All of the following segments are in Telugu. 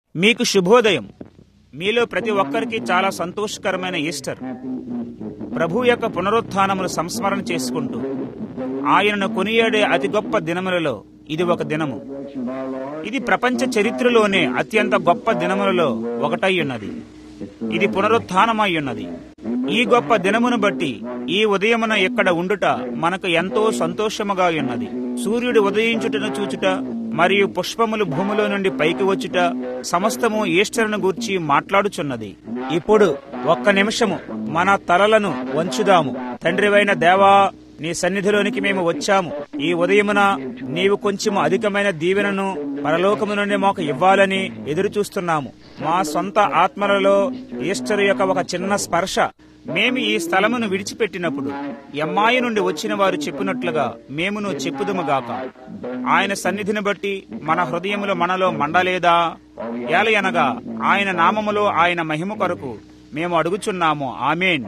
మీకు శుభోదయం మీలో ప్రతి ఒక్కరికి చాలా సంతోషకరమైన ఈస్టర్ ప్రభు యొక్క పునరుత్థానమును సంస్మరణ చేసుకుంటూ ఆయనను కొనియాడే అతి గొప్ప దినములలో ఇది ఒక దినము ఇది ప్రపంచ చరిత్రలోనే అత్యంత గొప్ప దినములలో ఒకటై ఉన్నది ఇది పునరుత్థానమై ఉన్నది ఈ గొప్ప దినమును బట్టి ఈ ఉదయమున ఇక్కడ ఉండుట మనకు ఎంతో సంతోషముగా ఉన్నది సూర్యుడు ఉదయించుటను చూచుట మరియు పుష్పములు భూమిలో నుండి పైకి వచ్చుట సమస్తము ఈస్టర్ను గూర్చి మాట్లాడుచున్నది ఇప్పుడు ఒక్క నిమిషము మన తలలను వంచుదాము తండ్రివైన దేవా నీ సన్నిధిలోనికి మేము వచ్చాము ఈ ఉదయమున నీవు కొంచెం అధికమైన దీవెనను పరలోకము నుండి మాకు ఇవ్వాలని ఎదురు చూస్తున్నాము మా సొంత ఆత్మలలో ఈస్టర్ యొక్క ఒక చిన్న స్పర్శ మేము ఈ స్థలమును విడిచిపెట్టినప్పుడు ఎమ్మాయి నుండి వచ్చిన వారు చెప్పినట్లుగా మేమును చెప్పుదుముగాక ఆయన సన్నిధిని బట్టి మన హృదయములో మనలో మండలేదా ఏలయనగా ఆయన నామములో ఆయన మహిమ కొరకు మేము అడుగుచున్నాము ఆమెన్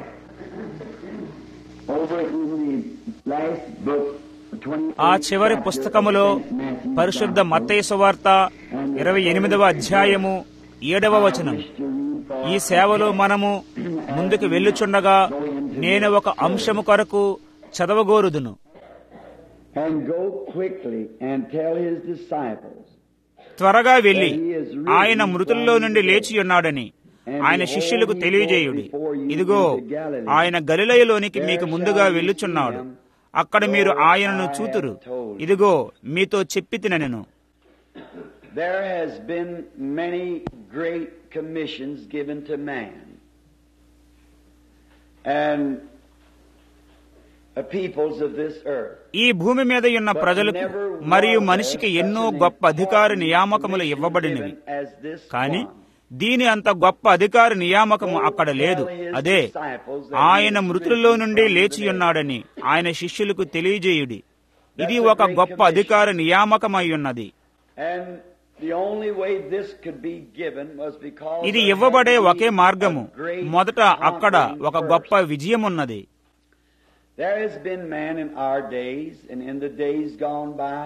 Over in the last book, 20 ఆ చివరి పుస్తకములో పరిశుద్ధ మత్తయి సువార్త ఇరవై ఎనిమిదవ అధ్యాయము ఏడవ వచనం ఈ సేవలో మనము ముందుకు వెళ్ళుచుండగా నేను ఒక అంశము కొరకు చదవగోరుదును and go quickly and tell his disciples త్వరగా వెళ్లి ఆయన మృతుల్లో నుండి లేచి ఉన్నాడని ఆయన శిష్యులకు తెలియజేయుడి ఇదిగో ఆయన గలిలయలోనికి మీకు ముందుగా వెళ్ళుచున్నాడు అక్కడ మీరు ఆయనను చూతురు ఇదిగో మీతో చెప్పి తినను There has been many great commissions given to man. And the peoples of this earth. ఈ భూమి మీద ఉన్న ప్రజలకు మరియు మనిషికి ఎన్నో గొప్ప అధికార నియామకములు ఇవ్వబడినవి As this కానీ one. దీని అంత గొప్ప అధికార నియామకము అక్కడ లేదు అదే ఆయన మృతుల్లో నుండి లేచియున్నాడని ఆయన శిష్యులకు తెలియజేయుడి ఇది ఒక గొప్ప అధికార నియామకమై ఉన్నది And the only way this could be given was because ఇది there ఇవ్వబడే had to be ఒకే మార్గము a great మొదట అక్కడ ఒక conquering గొప్ప first. విజయం ఉన్నది There has been man in our days and in the days gone by,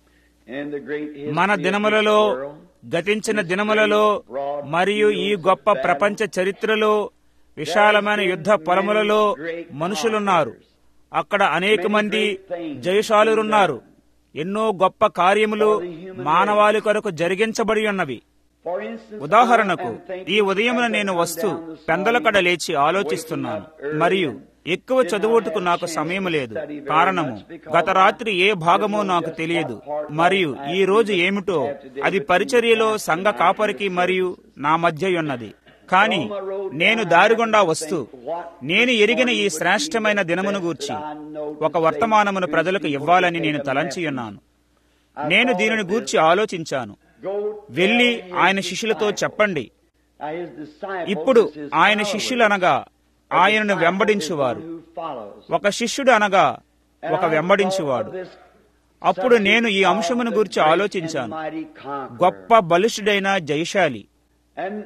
in the great history మన of this దినములలో world, గతించిన దినములలో మరియు ఈ గొప్ప ప్రపంచ చరిత్రలో విశాలమైన యుద్ధ పొలములలో మనుషులున్నారు అక్కడ అనేక మంది జయశాలురున్నారు ఎన్నో గొప్ప కార్యములు మానవాళి కొరకు జరిగించబడి ఉన్నవి For instance, ఉదాహరణకు I am thinking ఈ ఉదయమున as I నేను come వస్తూ down this పెందలకడ morning, లేచి ఆలోచిస్తున్నాను waking up early మరియు and ఎక్కువ did not చదువుటకు have నాకు chance సమయం to లేదు study very కారణము much because గత రాత్రి ఏ I భాగమో didn't know నాకు just తెలియదు what part మరియు was ఈ రోజు actually ఏమిటో had to do అది with పరిచర్యలో the సంఘ past కాపరికి and మరియు services. నా మధ్య ఉన్నది కానీ On my road నేను down, దారిగుండా I had to వస్తూ think what నేను this ఎరిగిన ఈ morning would శ్రేష్టమైన be the దినమును best గూర్చి that I know to ఒక say వర్తమానమును to ప్రజలకు people ఇవ్వాలని to నేను take a తలంచి message. ఉన్నాను I నేను thought దీనిని of గూర్చి this. ఆలోచించాను Go వెళ్ళి tell his ఆయన శిష్యులతో disciples. చెప్పండి Now his disciples ఇప్పుడు is his ఆయన followers. శిష్యులు అనగా A ఆయనను disciple వెంబడించువారు is one who follows. ఒక శిష్యుడు అనగా And ఒక I వెంబడించువాడు thought of this అప్పుడు subject నేను ఈ of అంశమును the గురించి great ఆలోచించాను and mighty conqueror. గొప్ప బలిష్ఠుడైన జయశాలి And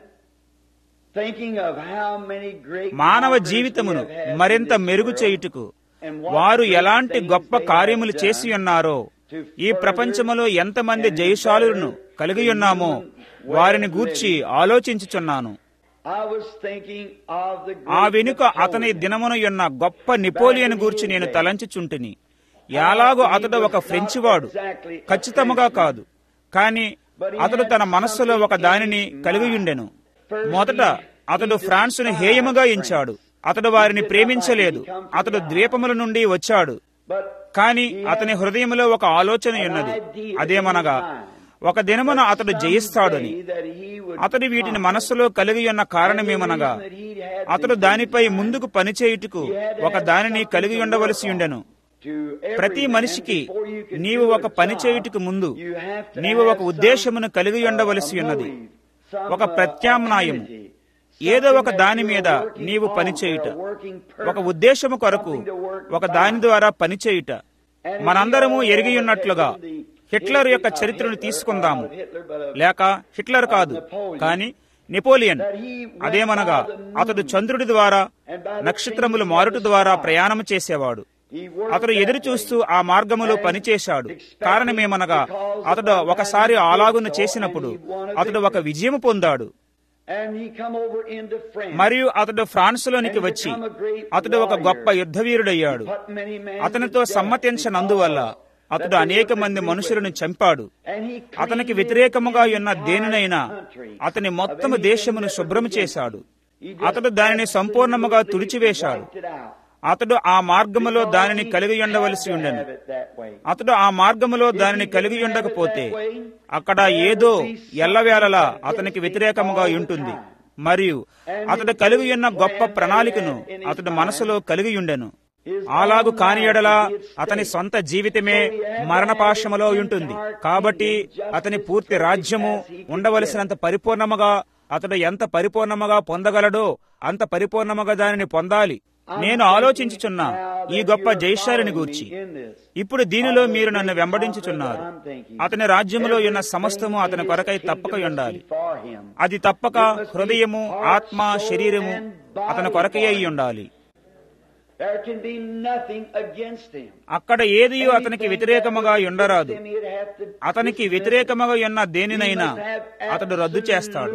thinking of how many great మానవ conquerors జీవితమును we have had in మరింత this మెరుగు world, చేయుటకు and what వారు great ఎలాంటి things గొప్ప they have కార్యములు done చేసి ఉన్నారో to ఈ further ప్రపంచములో ఎంతమంది and జయశాలులను better కలిగి the ఉన్నామో human way వారిని of గూర్చి living. ఆలోచించుచున్నాను I was thinking of the ఆ great వెనుక అతని Napoleon. దినమున ఉన్న గొప్ప నెపోలియన్ గూర్చి నేను తలంచుచుంటిని ఎలాగో అతడు ఒక ఫ్రెంచి వాడు ఖచ్చితముగా కాదు కానీ అతడు తన మనస్సులో ఒక దానిని కలిగి ఉండెను మొదట అతడు ఫ్రాన్సును హేయముగా ఎంచాడు అతడు వారిని ప్రేమించలేదు అతడు ద్వీపముల నుండి వచ్చాడు But కానీ అతని హృదయంలో ఒక ఆలోచన ఉన్నది అదేమనగా ఒక దినమున అతడు జయిస్తాడని అతడు వీటిని మనస్సులో కలిగి ఉన్న కారణమేమనగా అతడు దానిపై ముందుకు పనిచేయుటకు ఒక దానిని కలిగి ఉండవలసి ఉండెను ప్రతి మనిషికి నీవు ఒక పని చేయుటకు ముందు నీవు ఒక ఉద్దేశమును కలిగి ఉండవలసి ఉన్నది ఒక ప్రత్యామ్నాయము ఏదో ఒక దాని మీద నీవు పని చేయుట ఒక ఉద్దేశము కొరకు ఒక దాని ద్వారా పని చేయుట మనందరము ఎరిగి ఉన్నట్లుగా హిట్లర్ యొక్క చరిత్రను తీసుకుందాము లేక హిట్లర్ కాదు కానీ నెపోలియన్ అదేమనగా అతడు చంద్రుడి ద్వారా నక్షత్రములు మారుట ద్వారా ప్రయాణం చేసేవాడు He worked అతడు that ఎదురు చూస్తూ way. ఆ మార్గములో పనిచేశాడు కారణమేమనగా అతడు ఒకసారి అలాగును చేసినప్పుడు అతడు ఒక విజయం పొందాడు And he come over into France. మరియు అతడు ఫ్రాన్స్ లోనికి వచ్చి అతడు ఒక గొప్ప యుద్ధవీరుడయ్యాడు Put many men అతనితో to death సమ్మతించనందువల్ల because అతడు that అనేక they మంది were మనుషులను చంపాడు And he అతనికి cleaned వ్యతిరేకముగా his ఉన్న entire దేనినైనా country అతని of మొత్తము anything దేశమును that was శుభ్రం against చేశాడు him. He just అతడు దానిని సంపూర్ణముగా absolutely తుడిచివేశాడు wiped it out. అతడు ఆ మార్గములో Because దానిని he కలిగి had ఉండవలసి to ఉండెను have it that way. అతడు ఆ మార్గములో దానిని కలిగి ఉండకపోతే అక్కడ ఏదో ఎల్లవేళలా అతనికి వ్యతిరేకముగా ఉంటుంది మరియు అతడు కలిగి ఉన్న గొప్ప ప్రణాళికను అతడు మనసులో కలిగి ఉండెను అలాగు కాని ఎడల అతని సొంత జీవితమే మరణపాశములో ఉంటుంది కాబట్టి అతని పూర్తి రాజ్యము ఉండవలసినంత పరిపూర్ణముగా అతడు ఎంత పరిపూర్ణముగా పొందగలడో అంత పరిపూర్ణముగా దానిని పొందాలి నేను ఆలోచించుచున్నా ఈ గొప్ప జైశాలిని గూర్చి ఇప్పుడు దీనిలో మీరు నన్ను వెంబడించుచున్నారు అతని రాజ్యములో ఉన్న సమస్తము అతని కొరకై తప్పక ఉండాలి అది తప్పక హృదయము ఆత్మ శరీరము అతని కొరకై అయి ఉండాలి There can be nothing against him. అక్కడ ఏది అతనికి వ్యతిరేకముగా ఉండరాదు అతనికి వ్యతిరేకముగా ఉన్న దేనినైనా అతడు రద్దు చేస్తాడు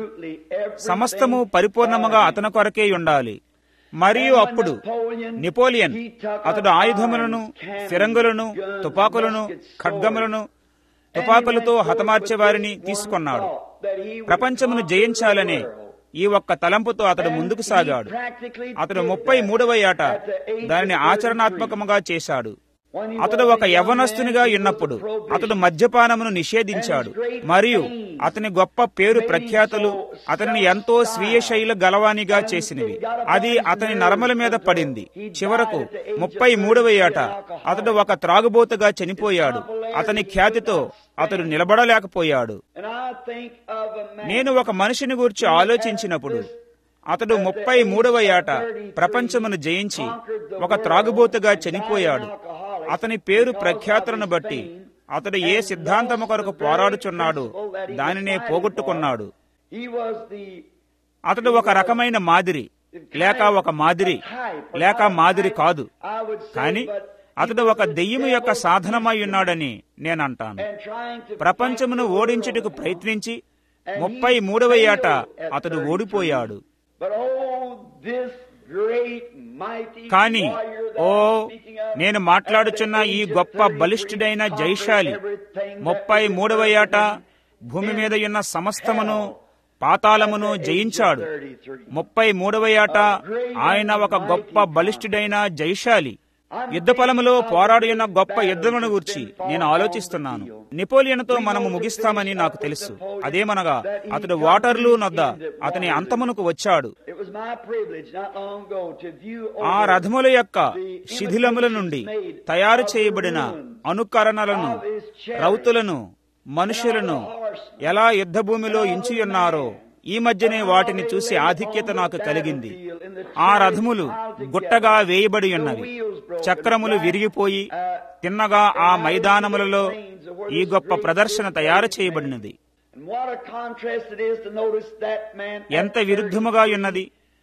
సమస్తము పరిపూర్ణముగా అతని కొరకే ఉండాలి మరియు అప్పుడు నెపోలియన్ అతడు ఆయుధములను ఫిరంగులను తుపాకులను ఖడ్గములను తుపాకులతో హతమార్చే వారిని తీసుకున్నాడు ప్రపంచమును జయించాలనే ఈ ఒక్క తలంపుతో అతడు ముందుకు సాగాడు అతడు ముప్పై మూడవ ఏట దానిని ఆచరణాత్మకముగా చేశాడు అతడు ఒక యవ్వనస్తునిగా ఉన్నప్పుడు అతడు మద్యపానమును నిషేధించాడు మరియు అతని గొప్ప పేరు ప్రఖ్యాతులు అతనిని ఎంతో స్వీయ శైల గలవానిగా చేసినవి అది అతని నరముల మీద పడింది చివరకు ముప్పై మూడవ ఏట అతడు ఒక త్రాగుబోతుగా చనిపోయాడు అతని ఖ్యాతితో అతడు నిలబడలేకపోయాడు And I think of a man నేను ఒక మనిషిని గురించి ఆలోచించినప్పుడు అతడు ముప్పై మూడవ ఏట ప్రపంచమును జయించి ఒక త్రాగుబోతుగా చనిపోయాడు అతని పేరు ప్రఖ్యాతులను బట్టి అతడు ఏ సిద్ధాంతము కొరకు పోరాడుచున్నాడో దానినే పోగొట్టుకున్నాడు he was the అతడు ఒక రకమైన మాదిరి లేక ఒక మాదిరి లేక మాదిరి కాదు I would say కానీ but అతడు ఒక దెయ్యము యొక్క సాధనమై ఉన్నాడని నేనంటాను and trying to ప్రపంచమును ఓడించుటకు ప్రయత్నించి ముప్పై మూడవ ఏట అతడు ఓడిపోయాడు But oh, this great mighty కానీ warrior that oh I'm speaking of, నేను మాట్లాడుచున్న ఈ గొప్ప బలిష్ఠుడైన జైశాలి ముప్పై మూడవ ఏట భూమి మీద ఉన్న సమస్తమును పాతాళమును జయించాడు ముప్పై మూడవ ఏట ఆయన ఒక గొప్ప బలిష్ఠుడైన జైశాలి యుద్ధ పొలములో పోరాడిన గొప్ప యుద్ధమును గురించి నేను ఆలోచిస్తున్నాను నెపోలియన్తో మనము ముగిస్తామని నాకు తెలుసు అదేమనగా అతడు వాటర్లూ నొద్ద అతని అంతమునకు వచ్చాడు It was my privilege not long ago to view ఆ over రథముల యొక్క శిథిలముల నుండి తయారు చేయబడిన అనుకరణలను రౌతులను మనుషులను ఎలా యుద్ధ భూమిలో ఇంచియున్నారో ఈ మధ్యనే వాటిని చూసి ఆధిక్యత నాకు కలిగింది ఆ రథములు గుట్టగా వేయబడి ఉన్నవి చక్రములు విరిగిపోయి తిన్నగా ఆ మైదానములలో ఈ గొప్ప ప్రదర్శన తయారు చేయబడినది And what a contrast it is to notice that man ఎంత విరుద్ధముగా ఉన్నది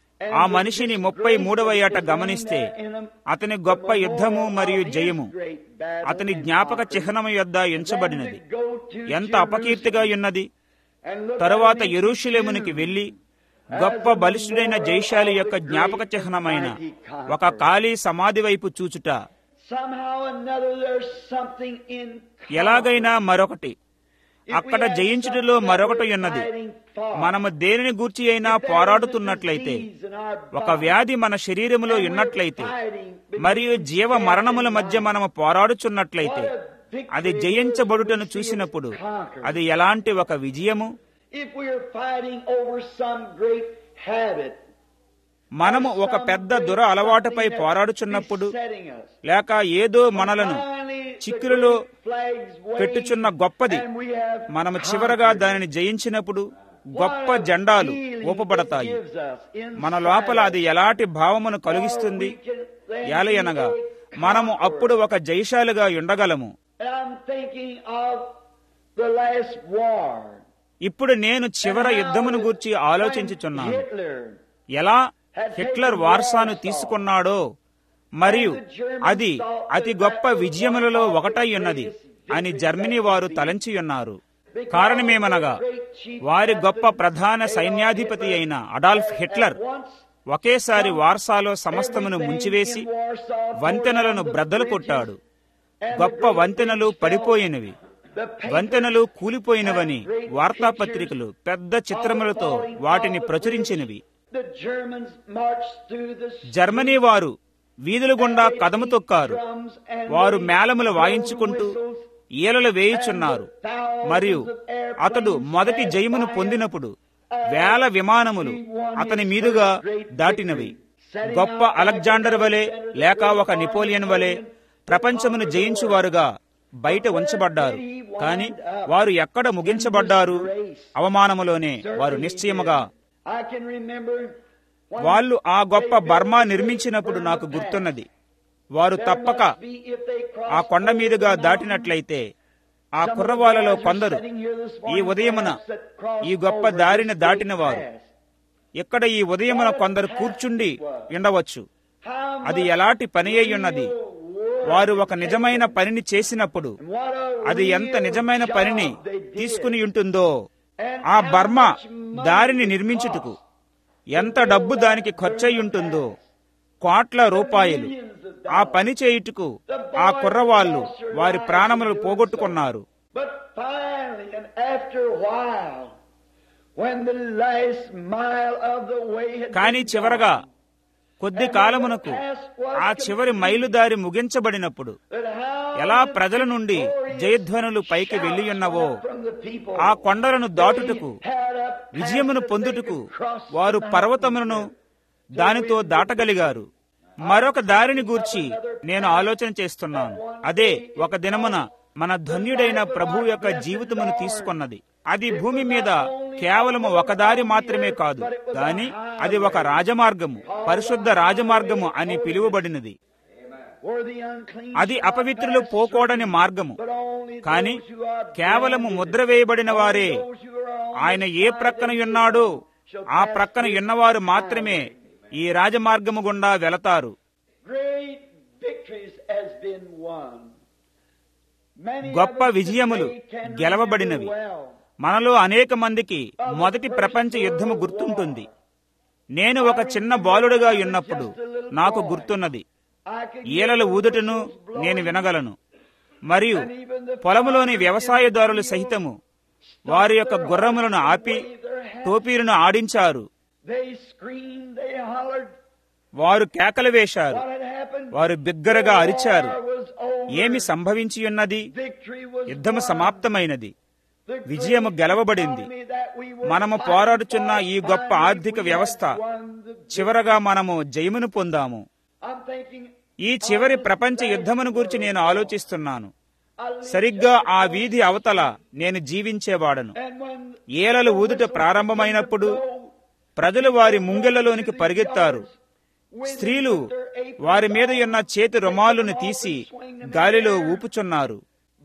ఆ మనిషిని ముప్పై మూడవ ఏట గమనిస్తే అతని గొప్ప యుద్ధము మరియు జయము అతని జ్ఞాపక చిహ్నము యొద్ద ఎంచబడినది ఎంత అపకీర్తిగా ఉన్నది తరువాత ఎరుషులేమునికి వెళ్లి గొప్ప బలిష్ఠుడైన జైశాలి యొక్క జ్ఞాపక చిహ్నమైన ఒక ఖాళీ సమాధి వైపు చూచుట Somehow or another there's something in ఎలాగైనా మరొకటి అక్కడ జయించుటలో మరొకటి ఉన్నది మనము దేనిని గూర్చి అయినా పోరాడుతున్నట్లయితే ఒక వ్యాధి మన శరీరములో ఉన్నట్లయితే మరియు జీవ మరణముల మధ్య మనము పోరాడుచున్నట్లయితే అది జయించబడుటను చూసినప్పుడు అది ఎలాంటి ఒక విజయము If we're fighting over some great habit, మనము ఒక పెద్ద దుర అలవాటుపై పోరాడుచున్నప్పుడు besetting us, లేక ఏదో మనలను finally the చిక్కులలో great flags wave, పెట్టుచున్న గొప్పది and we have మనము చివరగా దానిని జయించినప్పుడు గొప్ప జెండాలు ఊపబడతాయి మన లోపల అది ఎలాంటి భావమును కలిగిస్తుంది ఏలయనగా మనము అప్పుడు ఒక జైశాలిగా ఉండగలము And I'm thinking of the last war. ఇప్పుడు నేను చివర యుద్ధమును గూర్చి ఆలోచించుచున్నాను Hitler ఎలా హిట్లర్ వార్సాను తీసుకున్నాడో మరియు అది అతి గొప్ప విజయములలో ఒకటై ఉన్నది అని జర్మనీ వారు తలంచి ఉన్నారు కారణమేమనగా వారి గొప్ప ప్రధాన సైన్యాధిపతి అయిన అడాల్ఫ్ హిట్లర్ ఒకేసారి వార్సాలో సమస్తమును ముంచివేసి వంతెనలను బ్రద్దలు కొట్టాడు గొప్ప వంతెనలు పడిపోయినవి వంతెనలు కూలిపోయినవని వార్తాపత్రికలు పెద్ద చిత్రములతో వాటిని ప్రచురించినవి జర్మనీ వారు వీధుల గుండా కదము తొక్కారు వారు మేళములు వాయించుకుంటూ ఈలలు వేయుచున్నారు మరియు అతడు మొదటి జయమును పొందినప్పుడు వేల విమానములు అతని మీదుగా దాటినవి గొప్ప అలెగ్జాండర్ వలె లేక ఒక నెపోలియన్ వలె ప్రపంచమును జయించువారుగా బయట ఉంచబడ్డారు కాని వారు ఎక్కడ ముగించబడ్డారు అవమానములోనే వారు నిశ్చయముగా వాళ్ళు ఆ గొప్ప బర్మా నిర్మించినప్పుడు నాకు గుర్తున్నది వారు తప్పక ఆ కొండ మీదుగా దాటినట్లయితే ఆ కుర్రవాళ్ళలో కొందరు ఈ ఉదయమున ఈ గొప్ప దారిని దాటిన వారు ఇక్కడ ఈ ఉదయమున కొందరు కూర్చుండి ఉండవచ్చు అది ఎలాంటి పని అయి ఉన్నది వారు ఒక నిజమైన పనిని చేసినప్పుడు అది ఎంత నిజమైన పనిని తీసుకుని ఉంటుందో ఆ బర్మా దారిని నిర్మించుటకు ఎంత డబ్బు దానికి ఖర్చయి ఉంటుందో కోట్ల రూపాయలు ఆ పని చేయుటకు ఆ కుర్రవాళ్ళు వారి ప్రాణములు పోగొట్టుకున్నారు కానీ చివరగా కొద్ది కాలమునకు ఆ చివరి మైలుదారి ముగించబడినప్పుడు ఎలా ప్రజల నుండి జయధ్వనులు పైకి వెళ్ళియున్నవో ఆ కొండలను దాటుటకు విజయమును పొందుటకు వారు పర్వతములను దానితో దాటగలిగారు మరొక దారిని గూర్చి నేను ఆలోచన చేస్తున్నాను అదే ఒక దినమున మన ధన్యుడైన ప్రభు యొక్క జీవితమును తీసుకున్నది అది భూమి మీద కేవలము ఒక దారి మాత్రమే కాదు గాని అది ఒక రాజమార్గము పరిశుద్ధ రాజమార్గము అని పిలువబడినది అది అపవిత్రులు పోకూడని మార్గము కాని కేవలము ముద్ర వేయబడిన వారే ఆయన ఏ ప్రక్కన ఉన్నాడో ఆ ప్రక్కన ఉన్నవారు మాత్రమే ఈ రాజమార్గము గుండా వెళతారు గొప్ప విజయములు గెలవబడినవి మనలో అనేక మందికి మొదటి ప్రపంచ యుద్ధము గుర్తుంటుంది నేను ఒక చిన్న బాలుడుగా ఉన్నప్పుడు నాకు గుర్తున్నది ఈలలు ఊదుటను నేను వినగలను మరియు పొలములోని వ్యవసాయదారులు సహితము వారి యొక్క గుర్రములను ఆపి టోపీలను ఆడించారు వారు కేకలు వేశారు వారు బిగ్గరగా అరిచారు ఏమి సంభవించి ఉన్నది యుద్ధము సమాప్తమైనది విజయము గెలవబడింది మనము పోరాడుచున్న ఈ గొప్ప ఆర్థిక వ్యవస్థ చివరగా మనము జయమును పొందాము ఈ చివరి ప్రపంచ యుద్ధమును గురించి నేను ఆలోచిస్తున్నాను సరిగ్గా ఆ వీధి అవతల నేను జీవించేవాడను ఏలలు ఊదుట ప్రారంభమైనప్పుడు ప్రజలు వారి ముంగిళ్లలోనికి పరిగెత్తారు స్త్రీలు వారి మీద ఉన్న చేతి రుమాలును తీసి గాలిలో ఊపుచున్నారు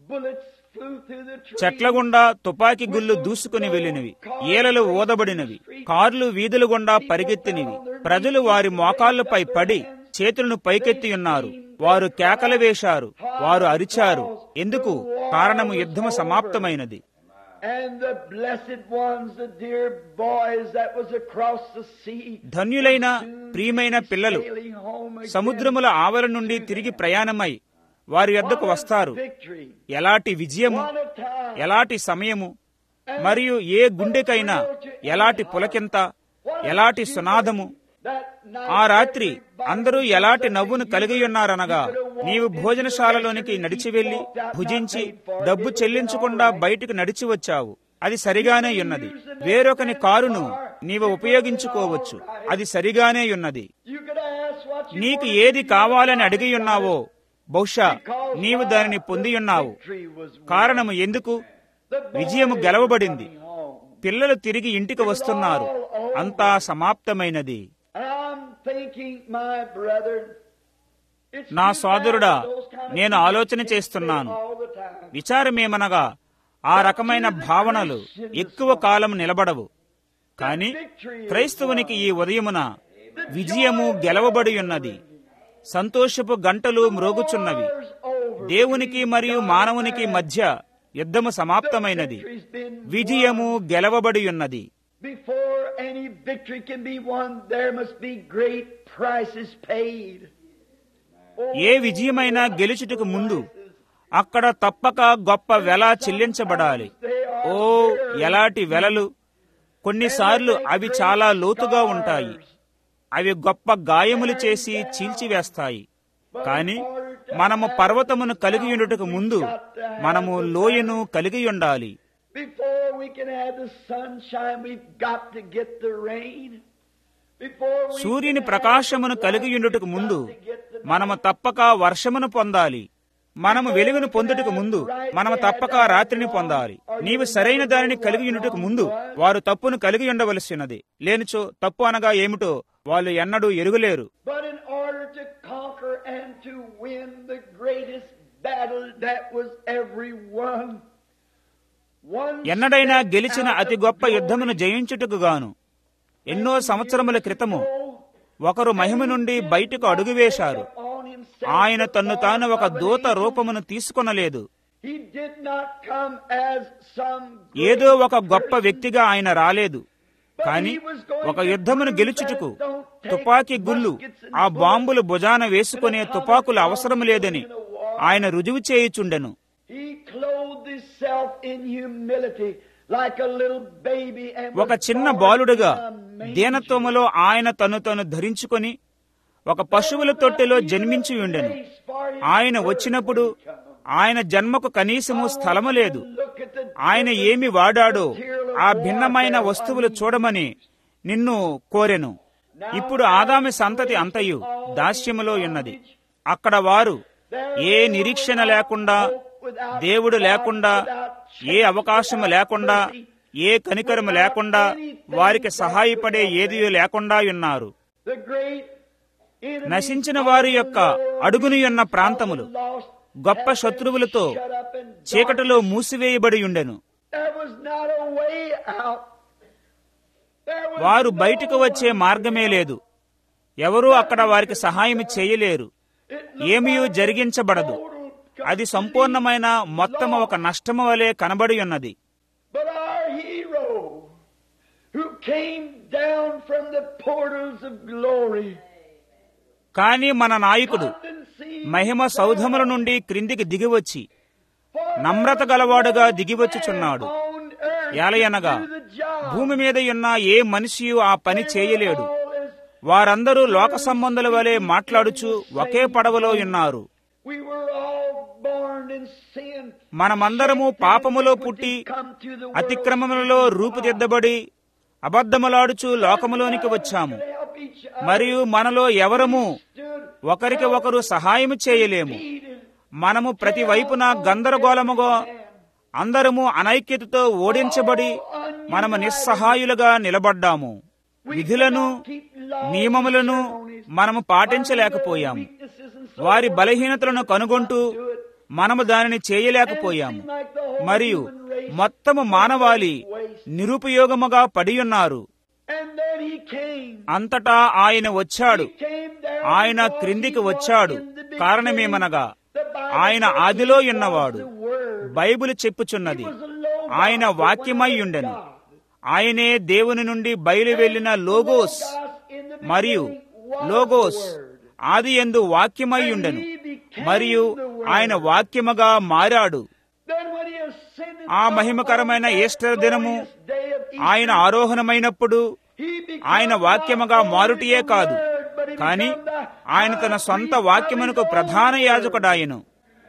చెట్ల గుండా తుపాకీ గుళ్ళు దూసుకుని వెళ్లినవి ఏలలు ఊదబడినవి కార్లు వీధుల గుండా పరిగెత్తినవి ప్రజలు వారి మోకాళ్లపై పడి చేతులను పైకెత్తి ఉన్నారు వారు కేకలు వేశారు వారు అరిచారు ఎందుకు కారణము యుద్ధము సమాప్తమైనది And the blessed ones, the dear boys that was across the sea, ధన్యులైన ప్రియమైన పిల్లలు sailing home again. సముద్రముల ఆవల నుండి తిరిగి ప్రయాణమై వారి వద్దకు వస్తారు Victory. ఎలాంటి విజయము What a time. ఎలాంటి సమయము మరియు ఏ గుండెకైనా ఎలాంటి పులకింత ఎలాంటి సునాదము That night ఆ రాత్రి అందరూ ఎలాంటి నవ్వును కలిగి ఉన్నారనగా నీవు భోజనశాలలోనికి నడిచి వెళ్లి భుజించి డబ్బు చెల్లించకుండా బయటకు నడిచి వచ్చావు అది సరిగానే ఉన్నది వేరొకని కారును నీవు ఉపయోగించుకోవచ్చు అది సరిగానే ఉన్నది you could ask what you నీకు wanted. ఏది కావాలని అడిగి ఉన్నావో బహుశా నీవు దానిని పొంది ఉన్నావు Victory was కారణము ఎందుకు the boys విజయము గెలవబడింది coming home. పిల్లలు తిరిగి ఇంటికి వస్తున్నారు అంతా సమాప్తమైనది And I'm thinking, my brother, it's నా too సోదరుడా bad those kind of నేను things ఆలోచన take చేస్తున్నాను place all the time. విచారమేమనగా ఆ రకమైన భావనలు ఎక్కువ కాలం నిలబడవు కాని క్రైస్తవునికి ఈ ఉదయమున విజయము గెలవబడి ఉన్నది సంతోషపు గంటలు మ్రోగుచున్నవి దేవునికి మరియు మానవునికి మధ్య యుద్ధము సమాప్తమైనది విజయము గెలవబడి ఉన్నది Before any victory can be won, there must be great prices paid. ఏ విజయమైనా గెలుచుటకు ముందు అక్కడ తప్పక గొప్ప వెల చెల్లించబడాలి ఓ ఎలాంటి వెలలు కొన్నిసార్లు అవి చాలా లోతుగా ఉంటాయి అవి గొప్ప గాయములు చేసి చీల్చివేస్తాయి కాని మనము పర్వతమును కలిగి ఉండుటకు ముందు మనము లోయను కలిగి ఉండాలి Before we can have the sunshine, we've got to get the rain. Before we సూర్యుని can have ప్రకాశమును the కలిగి light, ఉండుటకు we've ముందు got to get the మనము తప్పక వర్షమును పొందాలి మనము వెలుగును పొందుటకు ముందు మనము తప్పక రాత్రిని పొందాలి నీవు సరైన దానిని కలిగి ఉండుటకు ముందు వారు తప్పును కలిగి ఉండవలసినది లేనిచో తప్పు అనగా ఏమిటో వాళ్ళు ఎన్నడూ ఎరుగులేరు But in order to conquer and to win the greatest battle that was ever won, one ఎన్నడైనా step గెలిచిన out అతి of గొప్ప glory యుద్ధమును జయించుటకు గాను ఎన్నో సంవత్సరముల క్రితము ఒకరు మహిమ నుండి బయటకు అడుగువేశారు on himself ఆయన the తన్ను తాను form ఒక of an దూత angel. రూపమును తీసుకొనలేదు He did not come as some ఏదో great ఒక గొప్ప person, వ్యక్తిగా ఆయన రాలేదు కాని ఒక యుద్ధమును గెలుచుటకు తుపాకీ గుళ్ళు ఆ బాంబులు భుజాన వేసుకునే తుపాకులు అవసరం లేదని ఆయన రుజువు చేయుచుండెను He clothed himself in humility like a little baby and ఒక was చిన్న born బాలుడుగా in a manger. దీనత్వములో ఆయన తను తను ధరించుకొని ఒక పశువుల తొట్టెలో జన్మించి ఉండెను ఆయన వచ్చినప్పుడు ఆయన జన్మకు కనీసము స్థలము లేదు ఆయన ఏమి వాడాడో ఆ భిన్నమైన వస్తువులు చూడమని నిన్ను కోరెను ఇప్పుడు ఆదామి సంతతి అంతయు దాస్యములో ఉన్నది అక్కడ వారు ఏ నిరీక్షణ లేకుండా దేవుడు లేకుండా ఏ అవకాశము లేకుండా ఏ కనికరము లేకుండా వారికి సహాయపడే ఏది లేకుండా ఉన్నారు నశించిన వారి యొక్క అడుగుని ఉన్న ప్రాంతములు గొప్ప శత్రువులతో చీకటిలో మూసివేయబడి ఉండెను వారు బయటకు వచ్చే మార్గమే లేదు ఎవరూ అక్కడ వారికి సహాయం చేయలేరు ఏమీ జరిగించబడదు అది సంపూర్ణమైన మొత్తం ఒక నష్టము వలె కనబడి ఉన్నది But our hero, who came down from the portals of glory, కానీ మన నాయకుడు condescending మహిమ సౌధముల నుండి క్రిందికి దిగివచ్చి నమ్రత గలవాడుగా దిగివచ్చుచున్నాడు on earth ఏలయనగా to do the job. భూమి మీద ఉన్న ఏ మనిషి ఆ పని చేయలేడు All is- వారందరూ లోక సంబంధుల వలె మాట్లాడుచు ఒకే పడవలో ఉన్నారు We were all born in sin. మనమందరము పాపములో పుట్టి Come to the world అతిక్రమములలో రూపుదిద్దబడి అబద్ధములాడుచు లోకములోనికి వచ్చాము to help each other. మరియు మనలో ఎవరము Stood ఒకరికి ఒకరు సహాయము చేయలేము defeated. మనము ప్రతి వైపున గందరగోళముగా అందరము అనైక్యతతో ఓడించబడి మనము నిస్సహాయులుగా నిలబడ్డాము విధులను నియమములను మనము పాటించలేకపోయాము వారి బలహీనతలను కనుగొంటూ మనము దానిని చేయలేకపోయాము మరియు మొత్తము మానవాళి నిరుపయోగముగా పడియున్నారు And then he came. అంతటా ఆయన వచ్చాడు Came down ఆయన because క్రిందికి he was వచ్చాడు in the beginning. కారణమేమనగా The Bible ఆయన says ఆదిలో he ఉన్నవాడు was the Word. బైబిల్ చెప్పుచున్నది He was the Logos, ఆయన the వాక్యమై Word of ఉండెను God. ఆయనే దేవుని నుండి బయలు వెళ్లిన లోగోస్ Logos in the మరియు beginning was Logos the Word. ఆది ఎందు వాక్యమై ఉండెను మరియు ఆయన వాక్యముగా మారాడు Then when he ascended ఆ up మహిమకరమైన on that ఈస్టర్ దినము glorious day of Easter, ఆయన ఆరోహణమైనప్పుడు he became ఆయన వాక్యముగా not మారుటియే only కాదు the Word, but he కాని became the ఆయన తన high సొంత priest of వాక్యమునకు his own ప్రధాన word. యాజకుడాయను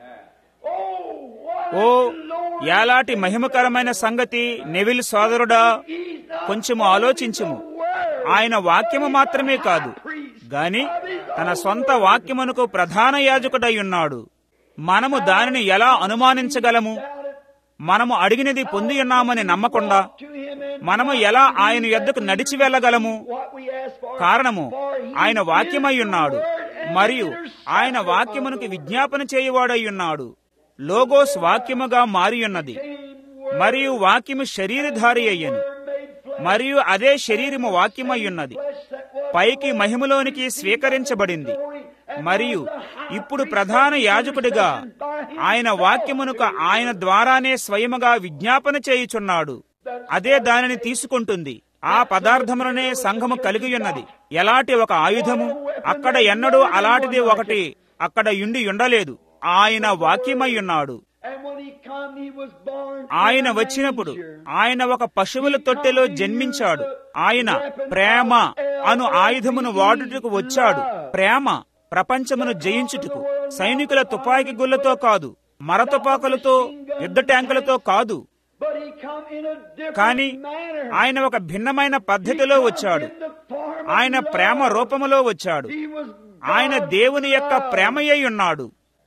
Oh, what oh a glorious ఎలాంటి మహిమకరమైన సంగతి నెవిల్ సోదరుడా He's not కొంచెము only ఆలోచించుము the Word, ఆయన వాక్యము మాత్రమే కాదు గాని తన సొంత వాక్యమునకు ప్రధాన యాజకుడై ఉన్నాడు మనము దానిని ఎలా అనుమానించగలము మనము అడిగినది పొంది ఉన్నామని నమ్మకుండా to him and మనము ఎలా ఆయన యొద్దకు నడిచి వెళ్ళగలము what we ask for. కారణము For he ఆయన వాక్యమై is the ఉన్నాడు Word and మరియు intercessor ఆయన of వాక్యమునకు the విజ్ఞాపన చేయువాడై ఉన్నాడు లోగోస్ వాక్యముగా మారి ఉన్నది same Word. మరియు వాక్యము శరీరధారి అయ్యను Word made flesh. మరియు అదే శరీరము వాక్యమై ఉన్నది Flesh that was పైకి మహిమలోనికి స్వీకరించబడింది మరియు ఇప్పుడు ప్రధాన యాజకుడిగా ఆయన వాక్యమునకు ఆయన ద్వారానే స్వయముగా విజ్ఞాపన చేయుచున్నాడు అదే దానిని తీసుకుంటుంది ఆ పదార్థములనే సంఘము కలిగి ఉన్నది ఎలాంటి ఒక ఆయుధము అక్కడ ఎన్నడూ అలాంటిది ఒకటి అక్కడ యుండి ఉండలేదు ఆయన వాక్యమై ఉన్నాడు And when he come, he was born in ఆయన a వచ్చినప్పుడు manger. ఆయన ఒక పశువుల తొట్టెలో జన్మించాడు ఆయన ప్రేమ అను ఆయుధమును వాడుటకు వచ్చాడు ప్రేమ ప్రపంచమును జయించుటకు సైనికుల తుపాకీ గుళ్లతో కాదు మర తుపాకులతో యుద్ధ ట్యాంకులతో కాదు But he come in a different కానీ manner. ఆయన ఒక భిన్నమైన పద్ధతిలో వచ్చాడు In the form of ఆయన love. ప్రేమ రూపములో వచ్చాడు He was ఆయన God's దేవుని యొక్క love. ప్రేమయ్య ఉన్నాడు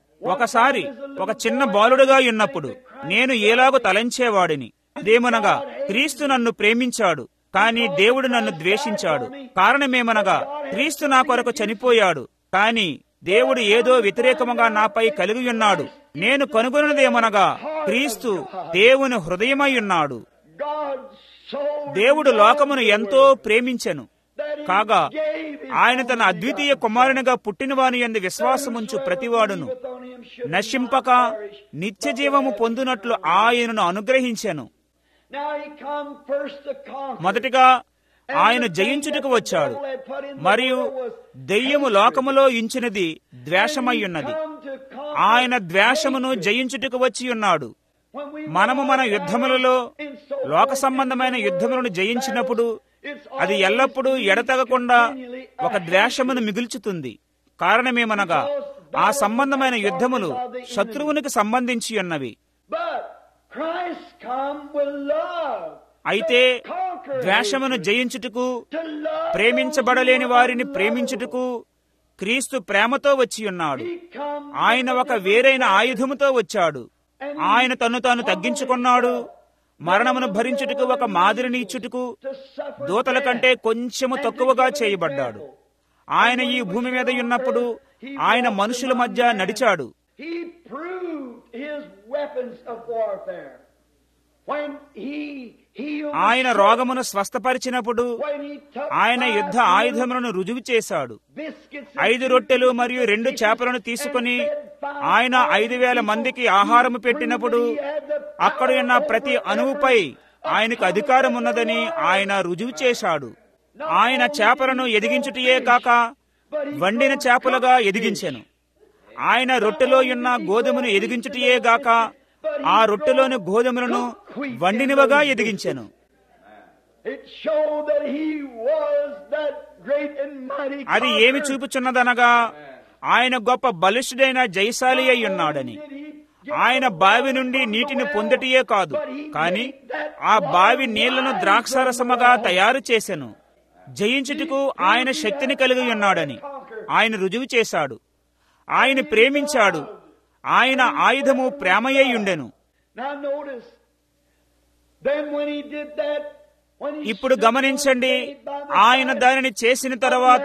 ఒకసారి ఒక చిన్న బాలుడుగా ఉన్నప్పుడు నేను ఏలాగో తలంచేవాడిని దేమనగా క్రీస్తు నన్ను ప్రేమించాడు కానీ దేవుడు నన్ను ద్వేషించాడు కారణమేమనగా క్రీస్తు నా కొరకు చనిపోయాడు కానీ దేవుడు ఏదో వ్యతిరేకముగా నాపై కలిగి ఉన్నాడు నేను కనుగొన్నదేమనగా క్రీస్తు దేవుని హృదయమై ఉన్నాడు God so దేవుడు లోకమును ఎంతో ప్రేమించెను that he కాగా gave his ఆయన తన only అద్వితీయ కుమారునిగా పుట్టినవాని ఎందు విశ్వాసముంచు ప్రతివాడును begotten on him should నశింపక not perish, నిత్య జీవము పొందునట్లు ఆయనను అనుగ్రహించెను Now he come first to conquer. మొదటిగా ఆయన జయించుటకు వచ్చాడు మరియు దెయ్యము లోకములో ఇంచినది ద్వేషమై ఉన్నది ఆయన ద్వేషమును జయించుటకు వచ్చి ఉన్నాడు మనము మన యుద్ధములలో లోక సంబంధమైన యుద్ధములను జయించినప్పుడు అది ఎల్లప్పుడూ ఎడతెగకుండా ఒక ద్వేషమును మిగుల్చుతుంది కారణమేమనగా ఆ సంబంధమైన యుద్ధములు శత్రువునికి సంబంధించి ఉన్నవి But Christ come with love. అయితే ద్వేషమును జయించుటకు ప్రేమించబడలేని వారిని ప్రేమించుటకు క్రీస్తు ప్రేమతో వచ్చి ఉన్నాడు ఆయన ఒక వేరైన ఆయుధముతో వచ్చాడు ఆయన తను తాను తగ్గించుకున్నాడు మరణమును భరించుటకు ఒక మాదిరిని ఇచ్చుటకు దూతల కంటే కొంచెము తక్కువగా చేయబడ్డాడు ఆయన ఈ భూమి మీద ఉన్నప్పుడు ఆయన మనుషుల మధ్య నడిచాడు He proved his weapons of warfare. When he healed ఆయన రోగమును స్వస్థపరిచినప్పుడు when he took ఆయన five యుద్ధ ఆయుధములను రుజువు చేశాడు biscuits ఐదు రొట్టెలు మరియు రెండు చేపలను తీసుకుని ఆయన ఐదు వేల మందికి ఆహారము పెట్టినప్పుడు అక్కడ ఉన్న ప్రతి అణువుపై ఆయనకు అధికారం ఉన్నదని ఆయన రుజువు చేశాడు ఆయన చేపలను ఎదిగించుటయే కాక వండిన చేపలుగా ఎదిగించెను ఆయన రొట్టెలో ఉన్న గోధుమను ఎదిగించుటయే గాక ఆ రొట్టెలోని గోధుమలను వండినవగా ఎదిగించెను It showed that he was that great and mighty అది ఏమి conqueror. చూపుచున్నదనగా ఆయన గొప్ప బలిష్ఠుడైన జయశాలి అయి ఉన్నాడని ఆయన బావి నుండి నీటిని పొందటియే కాదు కాని ఆ బావి నీళ్లను ద్రాక్షారసముగా తయారు చేసెను జయించుటకు ఆయన శక్తిని కలిగి ఉన్నాడని ఆయన రుజువు చేశాడు ఆయన ప్రేమించాడు ఆయన ఆయుధము ప్రేమయ్య ఉండెను Now notice, then when he did that, when he ఇప్పుడు stood గమనించండి one day by the ఆయన side దానిని చేసిన తరువాత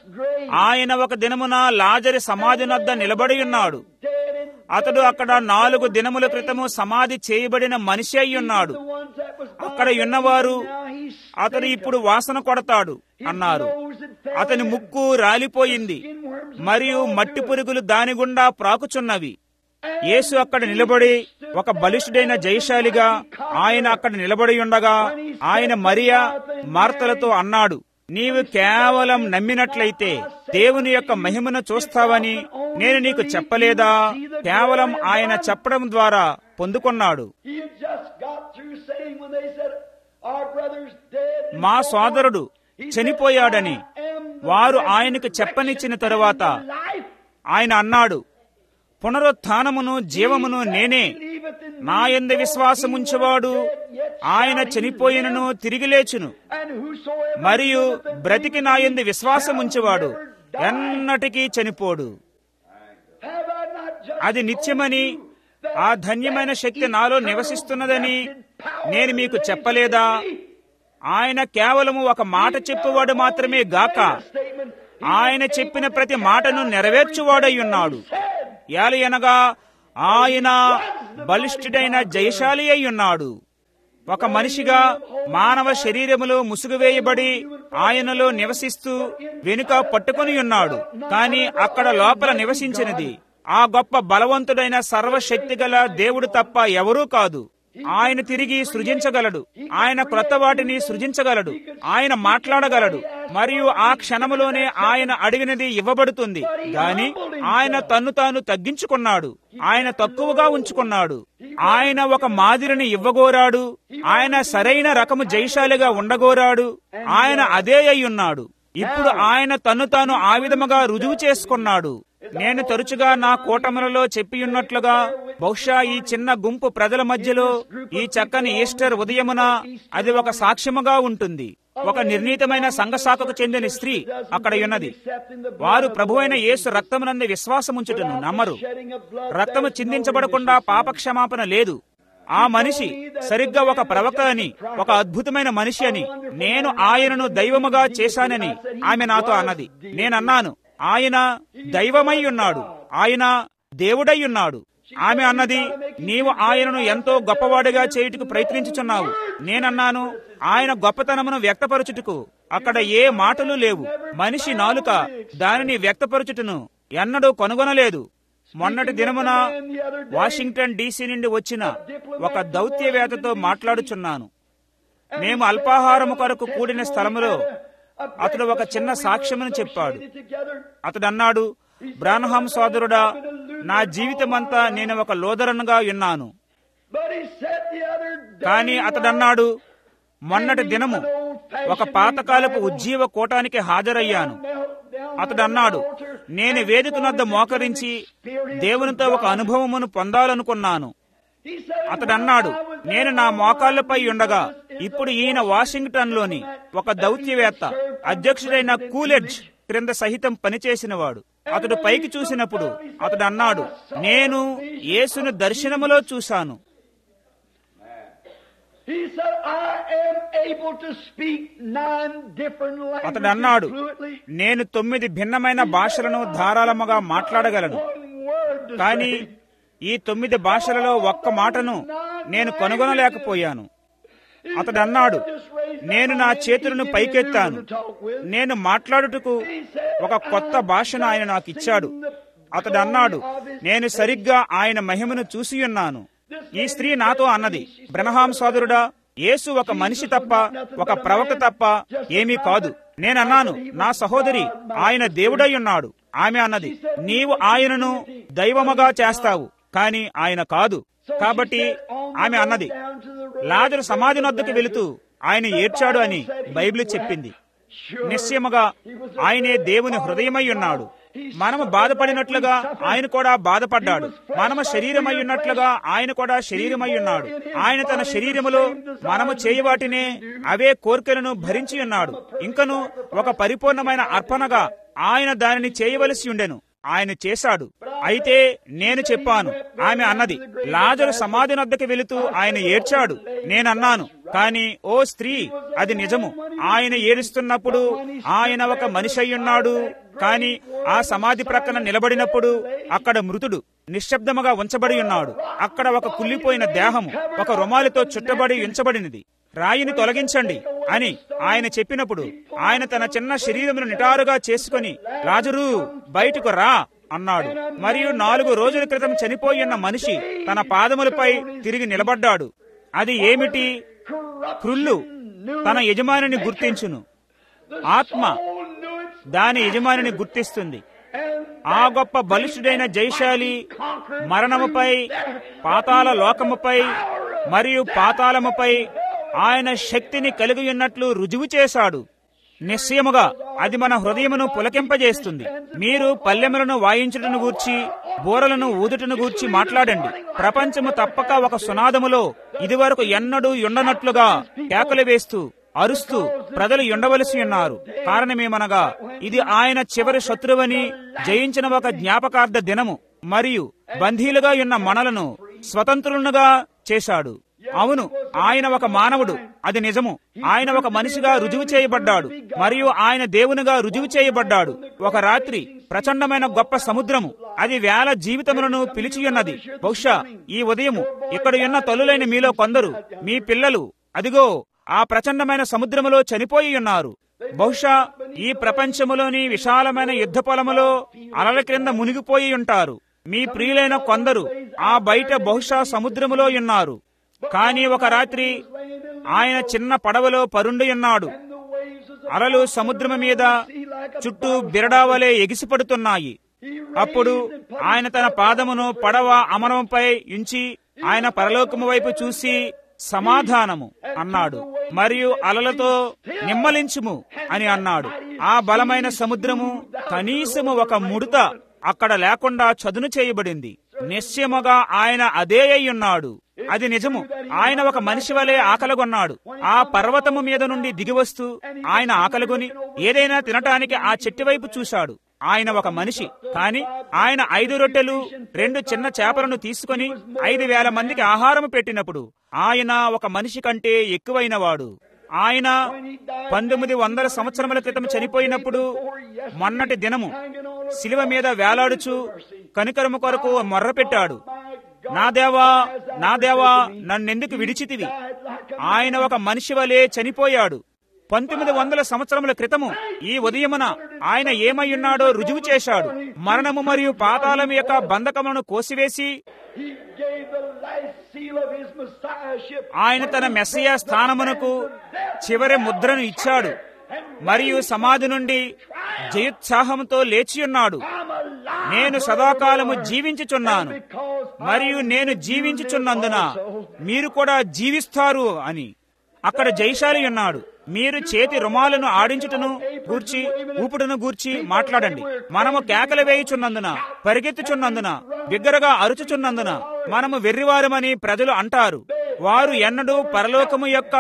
ఆయన ఒక దినమున లాజరి సమాధి నద్ద నిలబడి ఉన్నాడు dead and అతడు అక్కడ నాలుగు దినముల క్రితము సమాధి చేయబడిన మనిషి అయి ఉన్నాడు the ones that was అక్కడ ఉన్నవారు now he's అతడు ఇప్పుడు వాసన కొడతాడు అన్నారు అతని ముక్కు రాలిపోయింది మరియు మట్టి పురుగులు దాని గుండా ప్రాకుచున్నవి యేసు అక్కడ నిలబడి ఒక బలిష్ఠుడైన జయశాలిగా ఆయన అక్కడ నిలబడి ఉండగా ఆయన మరియా మార్తలతో అన్నాడు నీవు కేవలం నమ్మినట్లయితే దేవుని యొక్క మహిమను చూస్తావని నేను నీకు చెప్పలేదా కేవలం ఆయన చెప్పడం ద్వారా పొందుకున్నాడు He had just got through saying when they said, Our brother's dead. and మా so సోదరుడు on." He said, చనిపోయాడని "I am the వారు resurrection ఆయనకు చెప్పనిచ్చిన తరువాత and the life." ఆయన అన్నాడు పునరుత్థానమును జీవమును నేనే నా యందు విశ్వాసముంచువాడు ఆయన చనిపోయినను తిరిగి లేచును And whosoever మరియు liveth and బ్రతికి నా యందు విశ్వాసముంచువాడు shall never die. ఎన్నటికీ చనిపోడు Have I not just అది నిత్యమని told you that ఆ ధన్యమైన శక్తి నాలో నివసిస్తున్నదని నేను మీకు చెప్పలేదా ఆయన కేవలము ఒక మాట చెప్పువాడు మాత్రమే గాక ఆయన చెప్పిన ప్రతి మాటను నెరవేర్చువాడై ఉన్నాడు ఏలయనగా ఆయన బలిష్ఠుడైన జయశాలి అయి ఉన్నాడు ఒక మనిషిగా మానవ శరీరములో ముసుగువేయబడి ఆయనలో నివసిస్తూ వెనుక పట్టుకొని ఉన్నాడు కాని అక్కడ లోపల నివసించినది ఆ గొప్ప బలవంతుడైన సర్వశక్తిగల దేవుడు తప్ప ఎవరూ కాదు ఆయన తిరిగి సృజించగలడు ఆయన క్రొత్త వాటిని సృజించగలడు ఆయన మాట్లాడగలడు మరియు ఆ క్షణములోనే ఆయన అడిగినది ఇవ్వబడుతుంది గాని ఆయన తన్ను తాను తగ్గించుకున్నాడు ఆయన తక్కువగా ఉంచుకున్నాడు ఆయన ఒక మాదిరిని ఇవ్వగోరాడు ఆయన సరైన రకము జైశాలిగా ఉండగోరాడు ఆయన అదే అయి ఉన్నాడు ఇప్పుడు ఆయన తన్ను తాను ఆ విధముగా రుజువు చేసుకున్నాడు నేను తరచుగా నా కూటములలో చెప్పియున్నట్లుగా బహుశా ఈ చిన్న గుంపు ప్రజల మధ్యలో ఈ చక్కని ఈస్టర్ ఉదయమున అది ఒక సాక్ష్యముగా ఉంటుంది ఒక నిర్ణీతమైన సంఘశాఖకు చెందిన స్త్రీ అక్కడ ఉన్నది వారు ప్రభువైన యేసు రక్తమునంది విశ్వాసముంచుటను నమ్మరు రక్తము చిందించబడకుండా పాపక్షమాపణ లేదు ఆ మనిషి సరిగ్గా ఒక ప్రవక్త అని ఒక అద్భుతమైన మనిషి అని నేను ఆయనను దైవముగా చేశానని ఆమె నాతో అన్నది నేనన్నాను ఆయన దైవమై ఉన్నాడు ఆయన దేవుడై ఉన్నాడు ఆమె అన్నది నీవు ఆయనను ఎంతో గొప్పవాడిగా చేయుటకు ప్రయత్నించుచున్నావు నేనన్నాను ఆయన గొప్పతనమును వ్యక్తపరచుటకు అక్కడ ఏ మాటలు లేవు మనిషి నాలుక దానిని వ్యక్తపరచుటను ఎన్నడూ కనుగొనలేదు మొన్నటి దినమున వాషింగ్టన్ డీసీ నుండి వచ్చిన ఒక దౌత్యవేత్తతో మాట్లాడుచున్నాను మేము అల్పాహారము కొరకు కూడిన స్థలములో అతడు ఒక చిన్న సాక్ష్యమును చెప్పాడు అతడు అన్నాడు బ్రానహాం సోదరుడా నా జీవితమంతా నేను ఒక లోదరనుగా ఉన్నాను కానీ అతడన్నాడు మొన్నటి దినము ఒక పాతకాలపు ఉజ్జీవ కూటానికి హాజరయ్యాను అతడు అన్నాడు నేను వేదిక నద్ద మోకరించి దేవునితో ఒక అనుభవమును పొందాలనుకున్నాను అతడు అన్నాడు నేను నా మోకాళ్లపై ఉండగా ఇప్పుడు ఈయన వాషింగ్టన్ లోని ఒక దౌత్యవేత్త అధ్యక్షుడైన కూలెడ్జ్ క్రింద సహితం పనిచేసినవాడు అతడు పైకి చూసినప్పుడు అతడు అన్నాడు నేను యేసును దర్శనములో చూశాను He said, I am able to speak nine different అతడు అన్నాడు languages fluently. నేను తొమ్మిది భిన్నమైన భాషలను ధారాళముగా మాట్లాడగలను One word to కానీ say. ఈ తొమ్మిది భాషలలో ఒక్క మాటను నేను కనుగొనలేకపోయాను అతడు అన్నాడు నేను నా చేతులను పైకెత్తాను నేను మాట్లాడుటకు ఒక కొత్త భాషను ఆయన నాకు ఇచ్చాడు అతడు అన్నాడు నేను సరిగ్గా ఆయన మహిమను చూసి ఉన్నాను ఈ స్త్రీ నాతో అన్నది బ్రహ్మాం సోదరుడా యేసు ఒక మనిషి తప్ప ఒక ప్రవక్త తప్ప ఏమీ కాదు నేనన్నాను నా సహోదరి ఆయన దేవుడై ఉన్నాడు ఆమె అన్నది నీవు ఆయనను దైవముగా చేస్తావు కాని ఆయన కాదు కాబట్టి ఆమె అన్నది లాజరు సమాధి నొద్దకు వెళుతూ ఆయన ఏడ్చాడు అని బైబిల్ చెప్పింది నిశ్చయముగా ఆయనే దేవుని హృదయమై ఉన్నాడు మనము బాధపడినట్లుగా ఆయన కూడా బాధపడ్డాడు మనము శరీరమై ఉన్నట్లుగా ఆయన కూడా శరీరమై ఉన్నాడు ఆయన తన శరీరములో మనము చేయవాటినే అవే కోర్కెలను భరించి ఉన్నాడు ఇంకను ఒక పరిపూర్ణమైన అర్పణగా ఆయన దానిని చేయవలసి ఉండెను ఆయన చేశాడు అయితే నేను చెప్పాను ఆమె అన్నది లాజరు సమాధి నద్దకు వెళుతూ ఆయన ఏడ్చాడు నేనన్నాను కాని ఓ స్త్రీ అది నిజము ఆయన ఏడుస్తున్నప్పుడు ఆయన ఒక మనిషి అయ్యున్నాడు కాని ఆ సమాధి ప్రక్కన నిలబడినప్పుడు అక్కడ మృతుడు నిశ్శబ్దముగా ఉంచబడి ఉన్నాడు అక్కడ ఒక కుళ్ళిపోయిన దేహము ఒక రుమాలితో చుట్టబడి ఉంచబడినది రాయిని తొలగించండి అని ఆయన చెప్పినప్పుడు ఆయన తన చిన్న శరీరమును నిటారుగా చేసుకుని రాజరు బయటకు రా అన్నాడు మరియు నాలుగు రోజుల క్రితం చనిపోయిన మనిషి తన పాదములపై తిరిగి నిలబడ్డాడు అది ఏమిటి క్రుళ్ళు తన యజమానిని గుర్తించును ఆత్మ దాని యజమానిని గుర్తిస్తుంది ఆ గొప్ప బలిష్ఠుడైన జైశాలి మరణముపై పాతాల లోకముపై మరియు పాతాళముపై ఆయన శక్తిని కలిగి ఉన్నట్లు రుజువు చేశాడు నిశ్చయముగా అది మన హృదయమును పులకింపజేస్తుంది మీరు పల్లెములను వాయించుటను గూర్చి బోరలను ఊదుటను గూర్చి మాట్లాడండి ప్రపంచము తప్పక ఒక సునాదములో ఇదివరకు ఎన్నడూ ఉండనట్లుగా కేకలు వేస్తూ అరుస్తూ ప్రజలు ఉండవలసి ఉన్నారు కారణమేమనగా ఇది ఆయన చివరి శత్రువని జయించిన ఒక జ్ఞాపకార్థ దినము మరియు బంధీలుగా ఉన్న మనలను స్వతంత్రులుగా చేశాడు అవును ఆయన ఒక మానవుడు అది నిజము ఆయన ఒక మనిషిగా రుజువు చేయబడ్డాడు మరియు ఆయన దేవునిగా రుజువు చేయబడ్డాడు ఒక రాత్రి ప్రచండమైన గొప్ప సముద్రము అది వేల జీవితములను పిలిచియున్నది బహుశా ఈ ఉదయము ఇక్కడ ఉన్న తల్లులైన మీలో కొందరు మీ పిల్లలు అదిగో ఆ ప్రచండమైన సముద్రములో చనిపోయి ఉన్నారు బహుశా ఈ ప్రపంచములోని విశాలమైన యుద్ధ పొలములో అలల క్రింద మునిగిపోయి ఉంటారు మీ ప్రియులైన కొందరు ఆ బయట బహుశా సముద్రములో ఉన్నారు కానీ ఒక రాత్రి ఆయన చిన్న పడవలో పరుండి ఉన్నాడు అలలు సముద్రము మీద చుట్టూ బిరడావలే ఎగిసిపడుతున్నాయి అప్పుడు ఆయన తన పాదమును పడవ అమరంపై ఉంచి ఆయన పరలోకము వైపు చూసి సమాధానము అన్నాడు మరియు అలలతో నిమ్మలించుము అని అన్నాడు ఆ బలమైన సముద్రము కనీసము ఒక ముడత అక్కడ లేకుండా చదును చేయబడింది నిశ్చయముగా ఆయన అదే అయి ఉన్నాడు అది నిజము ఆయన ఒక మనిషి వలె ఆకలగొన్నాడు ఆ పర్వతము మీద నుండి దిగివస్తూ ఆయన ఆకలిగొని ఏదైనా తినటానికి ఆ చెట్టు వైపు చూశాడు ఆయన ఒక మనిషి కాని ఆయన ఐదు రొట్టెలు రెండు చిన్న చేపలను తీసుకుని ఐదు వేల మందికి ఆహారం పెట్టినప్పుడు ఆయన ఒక మనిషి కంటే ఎక్కువైనవాడు ఆయన పంతొమ్మిది వందల సంవత్సరముల క్రితం చనిపోయినప్పుడు మొన్నటి దినము శిలువ మీద వేలాడుచు కనికరము కొరకు మొర్రపెట్టాడు నా దేవా నా దేవా నన్నెందుకు విడిచితివి ఆయన ఒక మనిషి వలె చనిపోయాడు పంతొమ్మిది వందల సంవత్సరముల క్రితము ఈ ఉదయమున ఆయన ఏమై ఉన్నాడో రుజువు చేశాడు మరణము మరియు పాతాళం యొక్క బంధకములను కోసివేసి He gave the last seal of his messiahship. ఆయన తన మెస్సియా స్థానమునకు చివరి ముద్రను ఇచ్చాడు మరియు సమాధి నుండి జయోత్సాహంతో లేచియున్నాడు I'm alive. నేను సదాకాలము జీవించుచున్నాను Because మరియు నేను జీవించుచున్నందున మీరు కూడా జీవిస్తారు అని అక్కడ జైశాలి ఉన్నాడు మీరు చేతి రుమాలను ఆడించుటను గూర్చి ఊపుటను గూర్చి మాట్లాడండి మనము కేకలు వేయుచున్నందున పరిగెత్తుచున్నందున బిగ్గరగా అరుచుచున్నందున మనము వెర్రివారమని ప్రజలు అంటారు వారు ఎన్నడూ పరలోకము యొక్క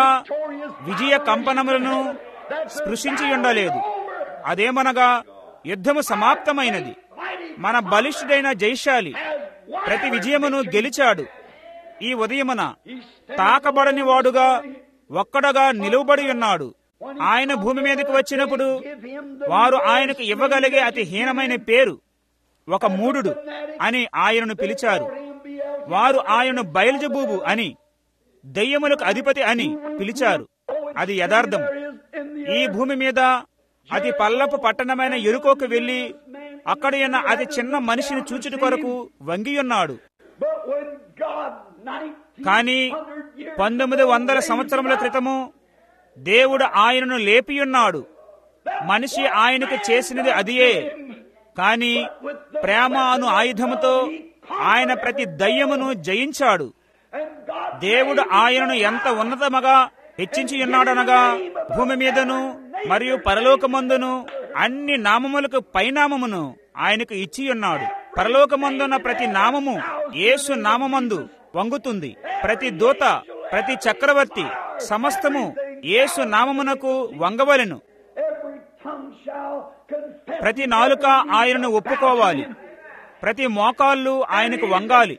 విజయ కంపనములను స్పృశించి ఉండలేదు అదేమనగా యుద్ధము సమాప్తమైనది మన బలిష్ఠుడైన జైశాలి ప్రతి విజయమును గెలిచాడు ఈ ఉదయమున తాకబడని వాడుగా ఒక్కడగా నిలువబడి ఉన్నాడు ఆయన భూమి మీదకి వచ్చినప్పుడు వారు ఆయనకు ఇవ్వగలిగే అతి హీనమైన పేరు ఒక మూఢుడు అని ఆయనను పిలిచారు వారు ఆయనను బయల్జబూబు అని దయ్యములకు అధిపతి అని పిలిచారు అది యథార్థం ఈ భూమి మీద అతి పల్లపు పట్టణమైన ఎరుకోకు వెళ్లి అక్కడ ఉన్న అతి చిన్న మనిషిని చూచుట కొరకు వంగియున్నాడు But when God, 1900 కానీ years పంతొమ్మిది వందల సంవత్సరముల క్రితము దేవుడు ఆయనను లేపియున్నాడు మనిషి ఆయనకు చేసినది అదియే కాని ప్రేమ అను ఆయుధముతో ఆయన ప్రతి దయ్యమును జయించాడు and God దేవుడు ఆయనను ఎంత ఉన్నతముగా హెచ్చించి ఉన్నాడనగా భూమి మీదను మరియు పరలోకమందును అన్ని నామములకు పైనామమును ఆయనకు ఇచ్చి ఉన్నాడు పరలోకమందున్న ప్రతి నామము యేసు నామమందు వంగుతుంది ప్రతి దూత ప్రతి చక్రవర్తి సమస్తము యేసు నామమునకు వంగవలెను every tongue shall confess ప్రతి నాలుక ఆయనను ఒప్పుకోవాలి ప్రతి మోకాళ్ళు ఆయనకు వంగాలి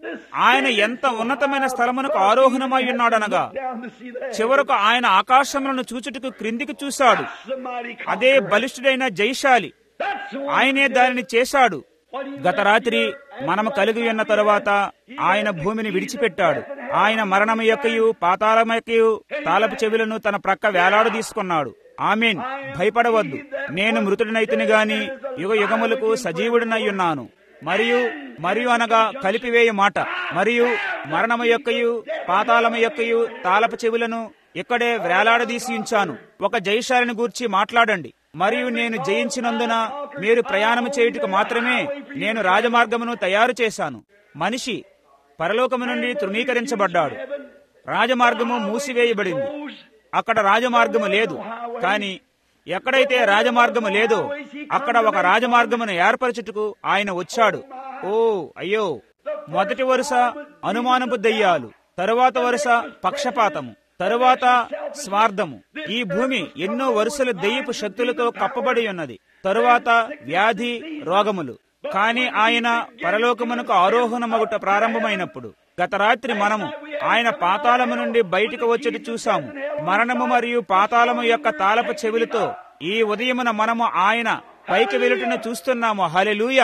ఆయన ఎంత ఉన్నతమైన స్థలమునకు ఆరోహణమై ఉన్నాడనగా down to see that. చివరకు ఆయన ఆకాశములను చూచుటకు క్రిందికి చూశాడు Somebody అదే బలిష్ఠుడైన జైశాలి That's the one ఆయనే దానిని చేశాడు గత రాత్రి మనము కలిగి ఉన్న తరువాత ఆయన భూమిని విడిచిపెట్టాడు ఆయన మరణము యొక్కయు పాతాళం యొక్కయు తాళపు చెవులను తన ప్రక్క వేలాడు తీసుకున్నాడు ఆమెన్ భయపడవద్దు నేను మృతుడినైతుని గాని యుగ యుగములకు సజీవుడినై ఉన్నాను మరియు మరియు అనగా కలిపివేయ మాట మరియు మరణము యొక్కయు పాతాళము యొక్కయు తాళపు చెవులను ఇక్కడే వేలాడదీసి ఉంచాను ఒక జయశాలిని గూర్చి మాట్లాడండి మరియు నేను జయించినందున మీరు ప్రయాణము చేయుటకు మాత్రమే నేను రాజమార్గమును తయారు చేశాను మనిషి పరలోకము నుండి తృణీకరించబడ్డాడు రాజమార్గము మూసివేయబడింది అక్కడ రాజమార్గము లేదు కానీ ఎక్కడైతే రాజమార్గము లేదో అక్కడ ఒక రాజమార్గమును ఏర్పరచుటకు ఆయన వచ్చాడు ఓ అయ్యో మొదటి వరుస అనుమానపు దయ్యాలు తరువాత వరుస పక్షపాతము తరువాత స్వార్థము ఈ భూమి ఎన్నో వరుసల దెయ్యపు శక్తులతో కప్పబడి ఉన్నది తరువాత వ్యాధి రోగములు కాని ఆయన పరలోకమునకు ఆరోహణమగుట ప్రారంభమైనప్పుడు గత రాత్రి మనము ఆయన పాతాళము నుండి బయటకు వచ్చేది చూశాము మరణము మరియు పాతాళము యొక్క తాళపు చెవులతో ఈ ఉదయమున మనము ఆయన పైకి వెలుటను చూస్తున్నాము hallelujah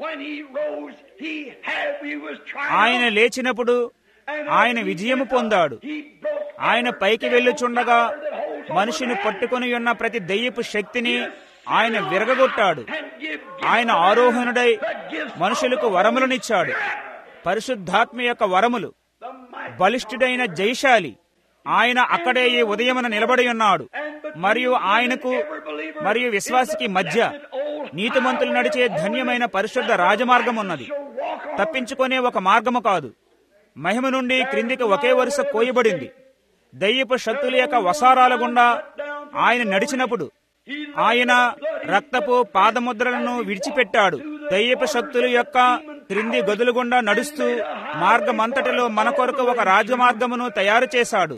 when he rose, he had, he was ఆయన triumphant. లేచినప్పుడు And ఆయన when he విజయము went up, పొందాడు he broke ఆయన every పైకి devil వెళ్ళుచుండగా power that holds over మనిషిని man. పట్టుకొని ఉన్న ప్రతి దెయ్యపు శక్తిని ఆయన విరగగొట్టాడు And give gifts ఆయన to man ఆరోహణుడై that gives మనుషులకు of the వరములనిచ్చాడు పరిశుద్ధాత్మ యొక్క వరములు the might బలిష్ఠుడైన జైశాలి ఆయన అక్కడే ఈ ఉదయమున నిలబడి ఉన్నాడు మరియు ఆయనకు మరియు విశ్వాసికి మధ్య నీతిమంతులు నడిచే ధన్యమైన పరిశుద్ధ రాజమార్గం ఉన్నది తప్పించుకునే ఒక మార్గము కాదు మహిమ నుండి క్రిందికి ఒకే వరుస కోయబడింది దయ్యపు శక్తుల యొక్క వసారాల గుండా ఆయన నడిచినప్పుడు ఆయన రక్తపు పాదముద్రలను విడిచిపెట్టాడు దయ్యపు శక్తుల యొక్క క్రింది గదులు గుండా నడుస్తూ మార్గమంతటిలో మన కొరకు ఒక రాజమార్గమును తయారు చేశాడు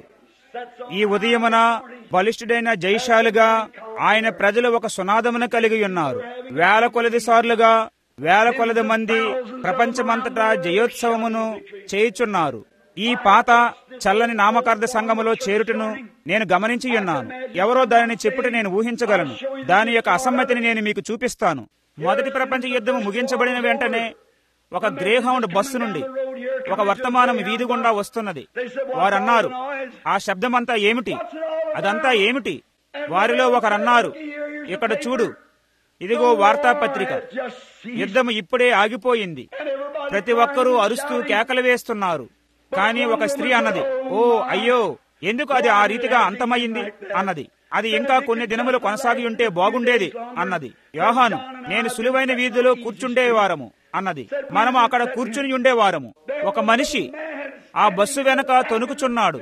ఈ ఉదయమున బలిష్ఠుడైన జైశాలుగా ఆయన ప్రజలు ఒక సునాదమును కలిగి ఉన్నారు వేల కొలది సార్లుగా వేల కొలది మంది ప్రపంచమంతటా జయోత్సవమును చేయుచున్నారు ఈ పాత చల్లని నామకార్థ సంఘములో చేరుటను నేను గమనించి ఉన్నాను ఎవరో దానిని చెప్పుట నేను ఊహించగలను దాని యొక్క అసమ్మతిని నేను మీకు చూపిస్తాను మొదటి ప్రపంచ యుద్ధము ముగించబడిన వెంటనే ఒక గ్రేహౌండ్ బస్సు నుండి ఒక వర్తమానం వీధి గుండా వస్తున్నది వారన్నారు ఆ శబ్దమంతా ఏమిటి అదంతా ఏమిటి వారిలో ఒకరన్నారు ఇక్కడ చూడు ఇదిగో వార్తాపత్రిక యుద్ధం ఇప్పుడే ఆగిపోయింది ప్రతి ఒక్కరూ అరుస్తూ కేకలు వేస్తున్నారు కానీ ఒక స్త్రీ అన్నది ఓ అయ్యో ఎందుకు అది ఆ రీతిగా అంతమయ్యింది అన్నది అది ఇంకా కొన్ని దినములు కొనసాగి ఉంటే బాగుండేది అన్నది యోహాను నేను సులువైన వీధిలో కూర్చుండేవారము అన్నది మనము అక్కడ కూర్చుని ఉండేవారము ఒక మనిషి ఆ బస్సు వెనక తొనుకుచున్నాడు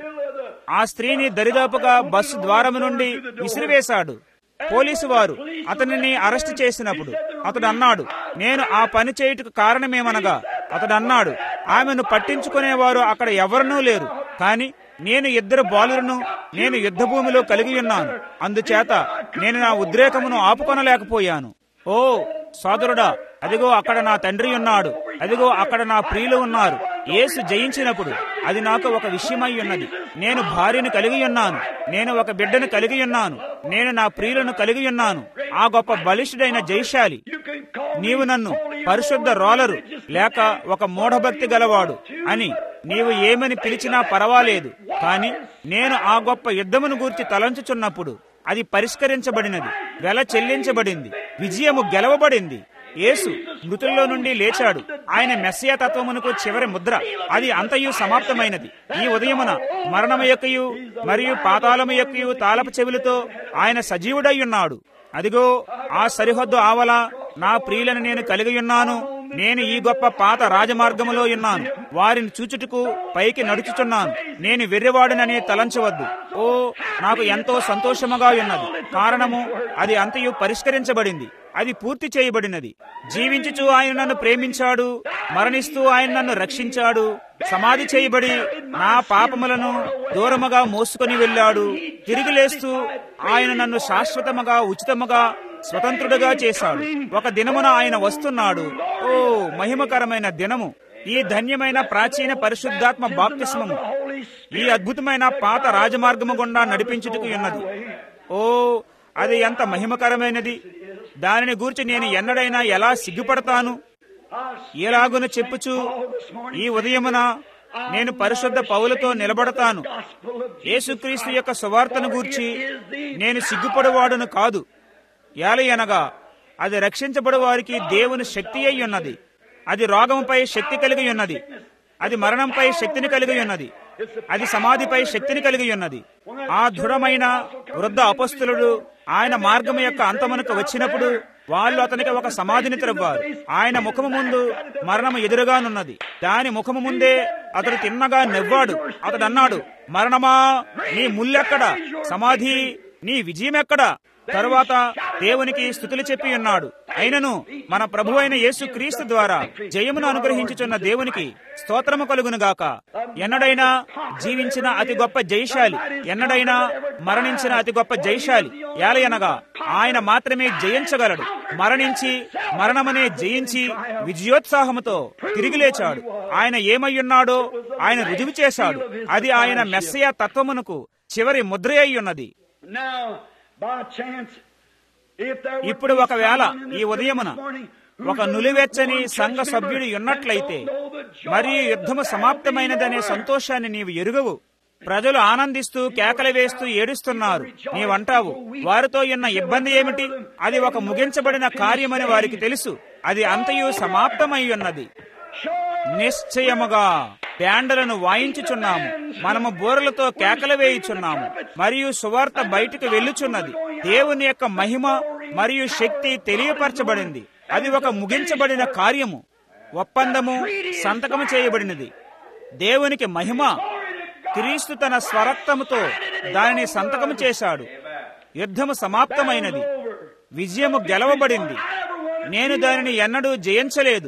ఆ స్త్రీని దరిదాపుగా బస్సు ద్వారము నుండి విసిరివేశాడు పోలీసు వారు అతనిని అరెస్ట్ చేసినప్పుడు అతడు అన్నాడు నేను ఆ పని చేయుటకు కారణమేమనగా అతడు అన్నాడు ఆమెను పట్టించుకునేవారు అక్కడ ఎవరనూ లేరు కానీ నేను ఇద్దరు బాలులను నేను యుద్ధ భూమిలో కలిగి ఉన్నాను అందుచేత నేను నా ఉద్రేకమును ఆపుకొనలేకపోయాను ఓ సోదరుడా అదిగో అక్కడ నా తండ్రి ఉన్నాడు అదిగో అక్కడ నా ప్రియులు ఉన్నారు యేసు జయించినప్పుడు అది నాకు ఒక విషయమై ఉన్నది నేను భార్యను కలిగి ఉన్నాను నేను ఒక బిడ్డను కలిగి ఉన్నాను నేను నా ప్రియులను కలిగి ఉన్నాను ఆ గొప్ప బలిష్ఠుడైన జైశాలి నీవు నన్ను పరిశుద్ధ రోలరు లేక ఒక మూఢభక్తి గలవాడు అని నీవు ఏమని పిలిచినా పర్వాలేదు కాని నేను ఆ గొప్ప యుద్ధమును గూర్చి తలంచుచున్నప్పుడు అది పరిష్కరించబడినది వెల చెల్లించబడింది విజయము గెలవబడింది యేసు మృతుల్లో నుండి లేచాడు ఆయన మెస్సియా తత్వమునకు చివరి ముద్ర అది అంతయు సమాప్తమైనది ఈ ఉదయమున మరణము యొక్కయు మరియు పాతాళము యొక్కయు తాళపు చెవులతో ఆయన సజీవుడై ఉన్నాడు అదిగో ఆ సరిహద్దు ఆవల నా ప్రియులను నేను కలిగి ఉన్నాను నేను ఈ గొప్ప పాత రాజమార్గములో ఉన్నాను వారిని చూచుటకు పైకి నడుచుచున్నాను నేను వెర్రివాడునని తలంచవద్దు ఓ నాకు ఎంతో సంతోషముగా ఉన్నది కారణము అది అంతయు పరిష్కరించబడింది అది పూర్తి చేయబడినది జీవించుచు ఆయన నన్ను ప్రేమించాడు మరణిస్తూ ఆయన నన్ను రక్షించాడు సమాధి చేయబడి నా పాపములను దూరముగా మోసుకొని వెళ్ళాడు తిరిగి లేస్తూ ఆయన నన్ను శాశ్వతముగా ఉచితముగా స్వతంత్రుడుగా చేశాడు ఒక దినమున ఆయన వస్తున్నాడు ఓ మహిమకరమైన దినము ఈ ధన్యమైన ప్రాచీన పరిశుద్ధాత్మ బాప్తిస్మము ఈ అద్భుతమైన పాత రాజమార్గము గుండా నడిపించుటకు ఉన్నది ఓ అది ఎంత మహిమకరమైనది దానిని గూర్చి నేను ఎన్నడైనా ఎలా సిగ్గుపడతాను ఎలాగున చెప్పుచు ఈ ఉదయమున నేను పరిశుద్ధ పౌలతో నిలబడతాను యేసుక్రీస్తు యొక్క సువార్తను గూర్చి నేను సిగ్గుపడవాడును కాదు ఏలయనగా అది రక్షించబడు వారికి దేవుని శక్తి అయి ఉన్నది అది రోగంపై శక్తి కలిగి ఉన్నది అది మరణంపై శక్తిని కలిగి ఉన్నది అది సమాధిపై శక్తిని కలిగి ఉన్నది ఆ దృఢమైన వృద్ధ అపస్తులుడు ఆయన మార్గం యొక్క అంతమునకు వచ్చినప్పుడు వాళ్ళు అతనికి ఒక సమాధిని త్రవ్వారు ఆయన ముఖము ముందు మరణము ఎదురుగానున్నది దాని ముఖము ముందే అతడు తిన్నగా నవ్వాడు అతడు అన్నాడు మరణమా నీ ముల్లెక్కడా సమాధి నీ విజయమెక్కడా తరువాత దేవునికి స్థుతులు చెప్పి ఉన్నాడు అయినను మన ప్రభు అయిన యేసు క్రీస్తు ద్వారా జయమును అనుగ్రహించుచున్న దేవునికి స్తోత్రము కలుగునుగాక ఎన్నడైనా జీవించిన అతి గొప్ప జయశాలి ఎన్నడైనా మరణించిన అతి గొప్ప జయశాలి ఏలయనగా ఆయన మాత్రమే జయించగలడు మరణించి మరణమనే జయించి విజయోత్సాహముతో తిరిగి లేచాడు ఆయన ఏమయ్యున్నాడో ఆయన రుజువు చేశాడు అది ఆయన మెస్సయ తత్వమునకు చివరి ముద్ర అయి ఉన్నది Now, by chance, if there would ఇప్పుడు be ఒకవేళ someone in this ఈ ఉదయమున building this morning ఒక నులివెచ్చని సంఘ సభ్యుడు ఉన్నట్లయితే మరియు యుద్ధము సమాప్తమైనదనే సంతోషాన్ని నీవు ఎరుగవు ప్రజలు ఆనందిస్తూ కేకలు వేస్తూ ఏడుస్తున్నారు నీవంటావు వారితో ఉన్న ఇబ్బంది ఏమిటి అది ఒక ముగించబడిన కార్యమని వారికి తెలుసు అది అంతయు సమాప్తమై ఉన్నది నిశ్చయముగా బ్యాండలను వాయించుచున్నాము మనము బోరలతో కేకలు వేయుచున్నాము మరియు సువార్త బయటకు వెళ్ళుచున్నది దేవుని యొక్క మహిమ మరియు శక్తి తెలియపరచబడింది అది ఒక ముగించబడిన కార్యము ఒప్పందము సంతకము చేయబడినది దేవునికి మహిమ క్రీస్తు తన స్వరక్తముతో దానిని సంతకము చేశాడు యుద్ధము సమాప్తమైనది విజయము గెలవబడింది నేను దానిని ఎన్నడూ జయించలేదు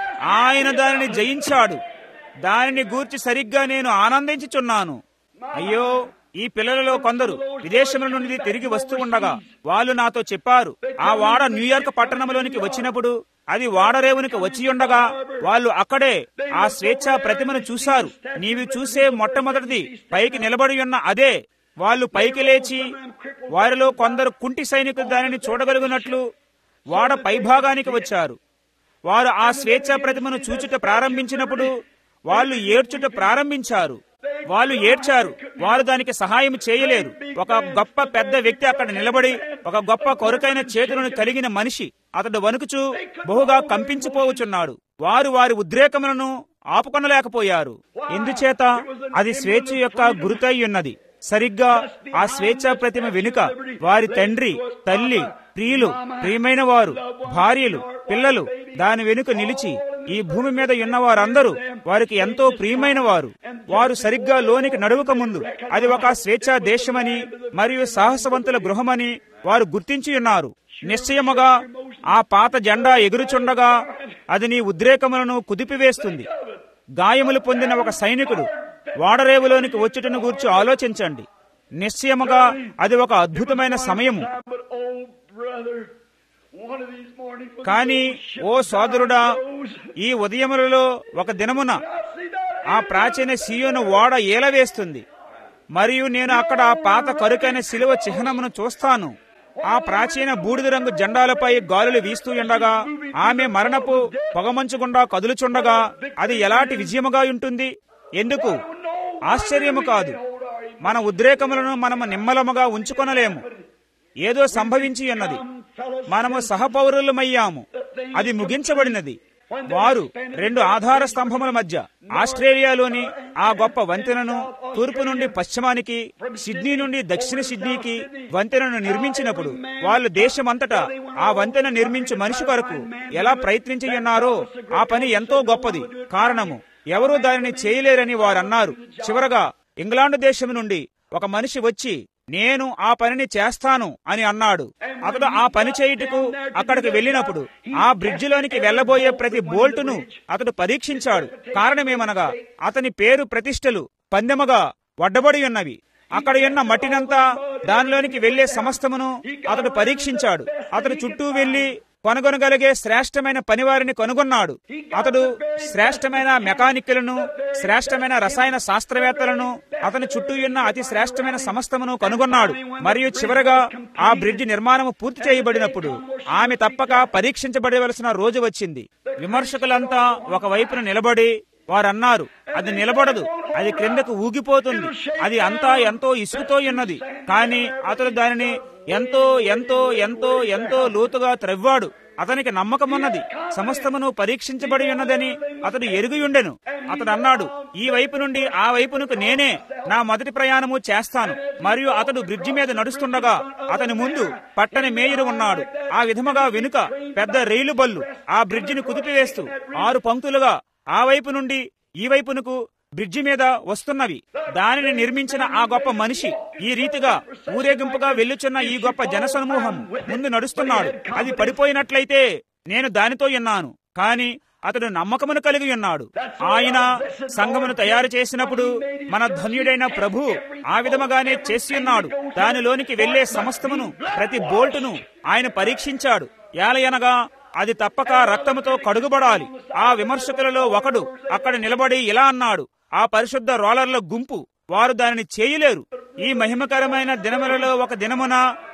ఆయన దానిని జయించాడు దానిని గూర్చి సరిగ్గా నేను ఆనందించుచున్నాను అయ్యో ఈ పిల్లలలో కొందరు విదేశముల నుండి తిరిగి వస్తూ ఉండగా వాళ్ళు నాతో చెప్పారు ఆ వాడ న్యూయార్క్ పట్టణంలోనికి వచ్చినప్పుడు అది వాడరేవునికి వచ్చి ఉండగా వాళ్ళు అక్కడే ఆ స్వేచ్ఛా ప్రతిమను చూశారు నీవి చూసే మొట్టమొదటిది పైకి నిలబడి ఉన్న అదే వాళ్ళు పైకి లేచి వారిలో కొందరు కుంటి సైనికులు దానిని చూడగలిగినట్లు వాడ పైభాగానికి వచ్చారు వారు ఆ స్వేచ్ఛా ప్రతిమను చూచుట ప్రారంభించినప్పుడు వాళ్ళు ఏడ్చుట ప్రారంభించారు వాళ్ళు ఏడ్చారు వారు దానికి సహాయం చేయలేరు ఒక గొప్ప పెద్ద వ్యక్తి అక్కడ నిలబడి ఒక గొప్ప కొరకైన చేతులను కలిగిన మనిషి అతడు వణుకుచూ బహుగా కంపించిపోవచున్నాడు వారు వారి ఉద్రేకములను ఆపుకొనలేకపోయారు ఎందుచేత అది స్వేచ్ఛ యొక్క గురుతై ఉన్నది సరిగ్గా ఆ స్వేచ్ఛా ప్రతిమ వెనుక వారి తండ్రి తల్లి ప్రియులు ప్రియమైన వారు భార్యలు పిల్లలు దాని వెనుక నిలిచి ఈ భూమి మీద ఉన్న వారందరూ వారికి ఎంతో ప్రియమైన వారు వారు సరిగ్గా లోనికి నడువక ముందు అది ఒక స్వేచ్ఛా దేశమని మరియు సాహసవంతుల గృహమని వారు గుర్తించి ఉన్నారు నిశ్చయముగా ఆ పాత జెండా ఎగురుచుండగా అది నీ ఉద్రేకములను కుదిపివేస్తుంది గాయములు పొందిన ఒక సైనికుడు వాడరేవులోనికి వచ్చుటను గూర్చి ఆలోచించండి నిశ్చయముగా అది ఒక అద్భుతమైన సమయము But oh, brother, one of these mornings when కానీ the ఓ సోదరుడా rose, ఈ ఉదయములలో ఒక దినమున I see that ఆ ప్రాచీన సీయోను ఓడ ఏలవేస్తుంది మరియు నేను అక్కడ ఆ పాత కరుకైన శిలువ చిహ్నమును చూస్తాను ఆ ప్రాచీన బూడిద రంగు జెండాలపై గాలులు వీస్తూ ఉండగా ఆమె మరణపు పొగమంచుగుండా కదులుచుండగా అది ఎలాంటి విజయముగా ఉంటుంది ఎందుకు ఆశ్చర్యము కాదు మన ఉద్రేకములను మనము నిమ్మలముగా ఉంచుకొనలేము ఏదో సంభవించి ఉన్నది మనము సహపౌరులమయ్యాము అది ముగించబడినది వారు రెండు ఆధార స్తంభముల మధ్య ఆస్ట్రేలియాలోని ఆ గొప్ప వంతెనను తూర్పు నుండి పశ్చిమానికి సిడ్నీ నుండి దక్షిణ సిడ్నీకి వంతెనను నిర్మించినప్పుడు వాళ్ళు దేశమంతటా ఆ వంతెన నిర్మించు మనిషి కొరకు ఎలా ప్రయత్నించి ఉన్నారో ఆ పని ఎంతో గొప్పది కారణము ఎవరూ దానిని చేయలేరని వారన్నారు చివరగా ఇంగ్లాండ్ దేశం నుండి ఒక మనిషి వచ్చి నేను ఆ పనిని చేస్తాను అని అన్నాడు అతడు ఆ పని చేయుటకు అక్కడికి వెళ్ళినప్పుడు ఆ బ్రిడ్జిలోనికి వెళ్లబోయే ప్రతి బోల్టును అతడు పరీక్షించాడు కారణమేమనగా అతని పేరు ప్రతిష్టలు పందెముగా వడ్డబడి ఉన్నవి అక్కడ ఉన్న మట్టినంతా దానిలోనికి వెళ్లే సమస్తమును అతడు పరీక్షించాడు అతడు చుట్టూ వెళ్లి కొనుగొనగలిగే శ్రేష్టమైన పనివారిని కనుగొన్నాడు అతడు శ్రేష్టమైన మెకానిక్కులను శ్రేష్టమైన రసాయన శాస్త్రవేత్తలను అతని చుట్టూ ఉన్న అతి శ్రేష్టమైన సమస్తమును కనుగొన్నాడు మరియు చివరగా ఆ బ్రిడ్జ్ నిర్మాణము పూర్తి చేయబడినప్పుడు ఆమె తప్పక పరీక్షించబడవలసిన రోజు వచ్చింది విమర్శకులంతా ఒక వైపున నిలబడి వారన్నారు అది నిలబడదు అది క్రిందకు ఊగిపోతుంది అది అంతా ఎంతో ఇసుకుతో ఉన్నది కానీ అతడు దానిని ఎంతో ఎంతో ఎంతో ఎంతో లోతుగా త్రవ్వాడు అతనికి నమ్మకమున్నది సమస్తమును పరీక్షించబడి ఉన్నదని అతడు ఎరుగుయుండెను అతడు అన్నాడు ఈ వైపు నుండి ఆ వైపునకు నేనే నా మొదటి ప్రయాణము చేస్తాను మరియు అతడు బ్రిడ్జి మీద నడుస్తుండగా అతని ముందు పట్టని మేయరు ఉన్నాడు ఆ విధముగా వెనుక పెద్ద రైలు బళ్ళు ఆ బ్రిడ్జిని కుదిపివేస్తూ ఆరు పంక్తులుగా ఆ వైపు నుండి ఈ వైపునకు బ్రిడ్జి మీద వస్తున్నవి దానిని నిర్మించిన ఆ గొప్ప మనిషి ఈ రీతిగా ఊరేగింపుగా వెళ్ళుచున్న ఈ గొప్ప జనసమూహం ముందు నడుస్తున్నాడు అది పడిపోయినట్లయితే నేను దానితో ఉన్నాను కాని అతడు నమ్మకమును కలిగి ఉన్నాడు ఆయన సంఘమును తయారు చేసినప్పుడు మన ధన్యుడైన ప్రభు ఆ విధముగానే చేసి ఉన్నాడు దానిలోనికి వెళ్లే సమస్తమును ప్రతి బోల్టును ఆయన పరీక్షించాడు ఏలయనగా అది తప్పక రక్తముతో కడుగుబడాలి ఆ విమర్శకులలో ఒకడు అక్కడ నిలబడి ఇలా అన్నాడు ఆ పరిశుద్ధ రోలర్ల గుంపు వారు దానిని చేయలేరు ఈ మహిమకరమైన దినములలో ఒక దినమున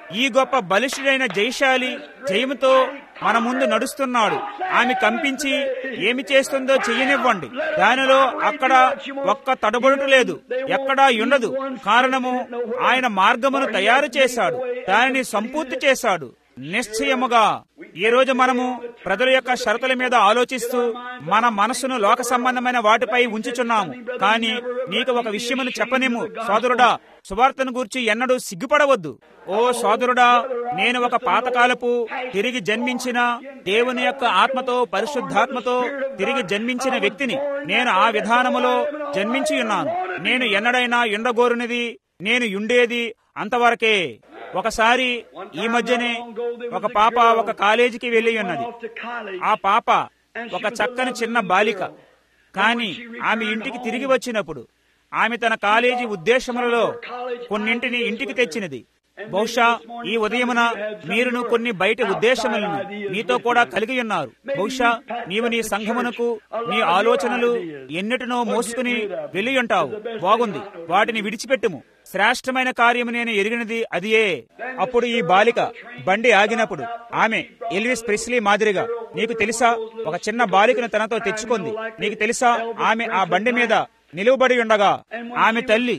ఈ గొప్ప బలిష్ఠుడైన జయశాలి జయముతో మన ముందు నడుస్తున్నాడు ఆమె కంపించి ఏమి చేస్తుందో చెయ్యనివ్వండి దానిలో అక్కడ ఒక్క తడబడుట లేదు ఎక్కడా ఉండదు కారణము ఆయన మార్గమును తయారు చేశాడు దానిని సంపూర్తి చేశాడు నిశ్చయముగా ఈ రోజు మనము ప్రజల యొక్క షరతుల మీద ఆలోచిస్తూ మన మనసును లోక సంబంధమైన వాటిపై ఉంచుచున్నాము కానీ నీకు ఒక విషయమును చెప్పనిము సోదరుడా సువార్తను గూర్చి ఎన్నడూ సిగ్గుపడవద్దు ఓ సోదరుడా నేను ఒక పాతకాలపు తిరిగి జన్మించిన దేవుని యొక్క ఆత్మతో పరిశుద్ధాత్మతో తిరిగి జన్మించిన వ్యక్తిని నేను ఆ విధానములో జన్మించి ఉన్నాను నేను ఎన్నడైనా ఉండగోరునిది నేను ఉండేది అంతవరకే ఒకసారి ఈ మధ్యనే ఒక పాప ఒక కాలేజీకి వెళ్ళి ఉన్నది ఆ పాప ఒక చక్కని చిన్న బాలిక కానీ ఆమె ఇంటికి తిరిగి వచ్చినప్పుడు ఆమె తన కాలేజీ ఉద్దేశములలో కొన్నింటిని ఇంటికి తెచ్చినది బహుశా ఈ ఉదయమున మీరును కొన్ని బయట ఉద్దేశములను నీతో కూడా కలిగి ఉన్నారు బహుశా నీవు నీ సంఘమునకు నీ ఆలోచనలు ఎన్నిటినో మోసుకుని వెళ్ళి ఉంటావు బాగుంది వాటిని విడిచిపెట్టుము శ్రేష్టమైన కార్యము నేను ఎరిగినది అదియే అప్పుడు ఈ బాలిక బండి ఆగినప్పుడు ఆమె ఎల్విస్ ప్రిస్లీ మాదిరిగా నీకు తెలుసా ఒక చిన్న బాలికను తనతో తెచ్చుకుంది నీకు తెలుసా ఆమె ఆ బండి మీద నిలువబడి ఉండగా ఆమె తల్లి